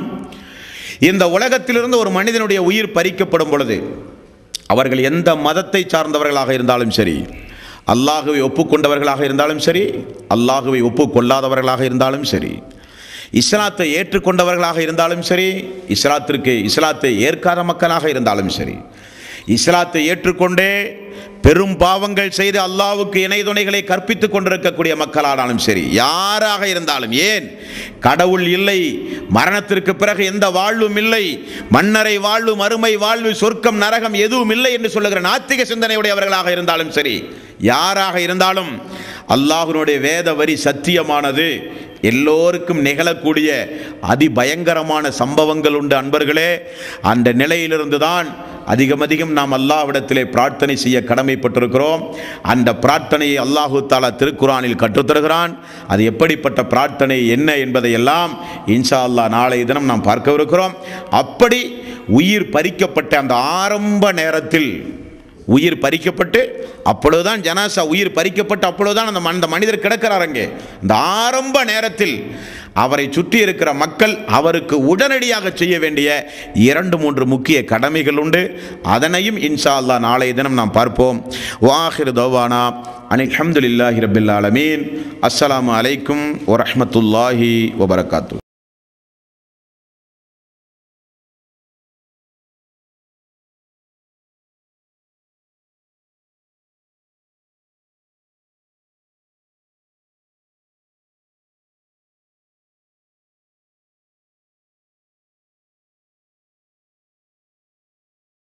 இந்த உலகத்திலிருந்து ஒரு மனிதனுடைய உயிர் பறிக்கப்படும் பொழுது அவர்கள் எந்த மதத்தை சார்ந்தவர்களாக இருந்தாலும் சரி அல்லாஹுவை ஒப்புக்கொண்டவர்களாக இருந்தாலும் சரி அல்லாஹுவை ஒப்புக்கொள்ளாதவர்களாக இருந்தாலும் சரி இஸ்லாத்தை ஏற்றுக்கொண்டவர்களாக இருந்தாலும் சரி இஸ்லாத்திற்கு இஸ்லாத்தை ஏற்காத மக்களாக இருந்தாலும் சரி இஸ்லாத்தை ஏற்றுக்கொண்டே பெரும் பாவங்கள் செய்து அல்லாவுக்கு இணை துணைகளை கற்பித்துக் கொண்டிருக்கக்கூடிய மக்களானாலும் சரி யாராக இருந்தாலும் ஏன் கடவுள் இல்லை மரணத்திற்கு பிறகு எந்த வாழ்வும் இல்லை மன்னரை வாழ்வு மறுமை வாழ்வு சொர்க்கம் நரகம் எதுவும் இல்லை என்று சொல்லுகிற நாத்திக சிந்தனையுடையவர்களாக இருந்தாலும் சரி யாராக இருந்தாலும் அல்லாஹ்வினுடைய வேத வரி சத்தியமானது எல்லோருக்கும் நிகழக்கூடிய அதிபயங்கரமான சம்பவங்கள் உண்டு அன்பர்களே அந்த நிலையிலிருந்து தான் அதிகம் அதிகம் நாம் அல்லாஹ்விடத்திலே பிரார்த்தனை செய்ய கடமைப்பட்டிருக்கிறோம் அந்த பிரார்த்தனையை அல்லாஹு தாலா திருக்குறானில் கற்றுத்தருகிறான் அது எப்படிப்பட்ட பிரார்த்தனை என்ன என்பதையெல்லாம் இன்ஷா அல்லாஹ் நாளைய தினம் நாம் பார்க்கவிருக்கிறோம் அப்படி உயிர் பறிக்கப்பட்ட அந்த ஆரம்ப நேரத்தில் உயிர் பறிக்கப்பட்டு அப்பொழுதுதான் ஜனாசா உயிர் பறிக்கப்பட்டு அப்பொழுதுதான் அந்த ம- அந்த மனிதர் கிடக்கிறார் அங்கே இந்த ஆரம்ப நேரத்தில் அவரை சுற்றி இருக்கிற மக்கள் அவருக்கு உடனடியாக செய்ய வேண்டிய இரண்டு மூன்று முக்கிய கடமைகள் உண்டு அதனையும் இன்ஷா அல்லாஹ் நாளைய தினம் நாம் பார்ப்போம் வாஹிர் தவானா அனில் அஹமதுல்லாஹி ரபில் ஆலமீன் அஸ்ஸலாமு அலைக்கும் வரஹ்மத்துல்லாஹி வபரகாத்து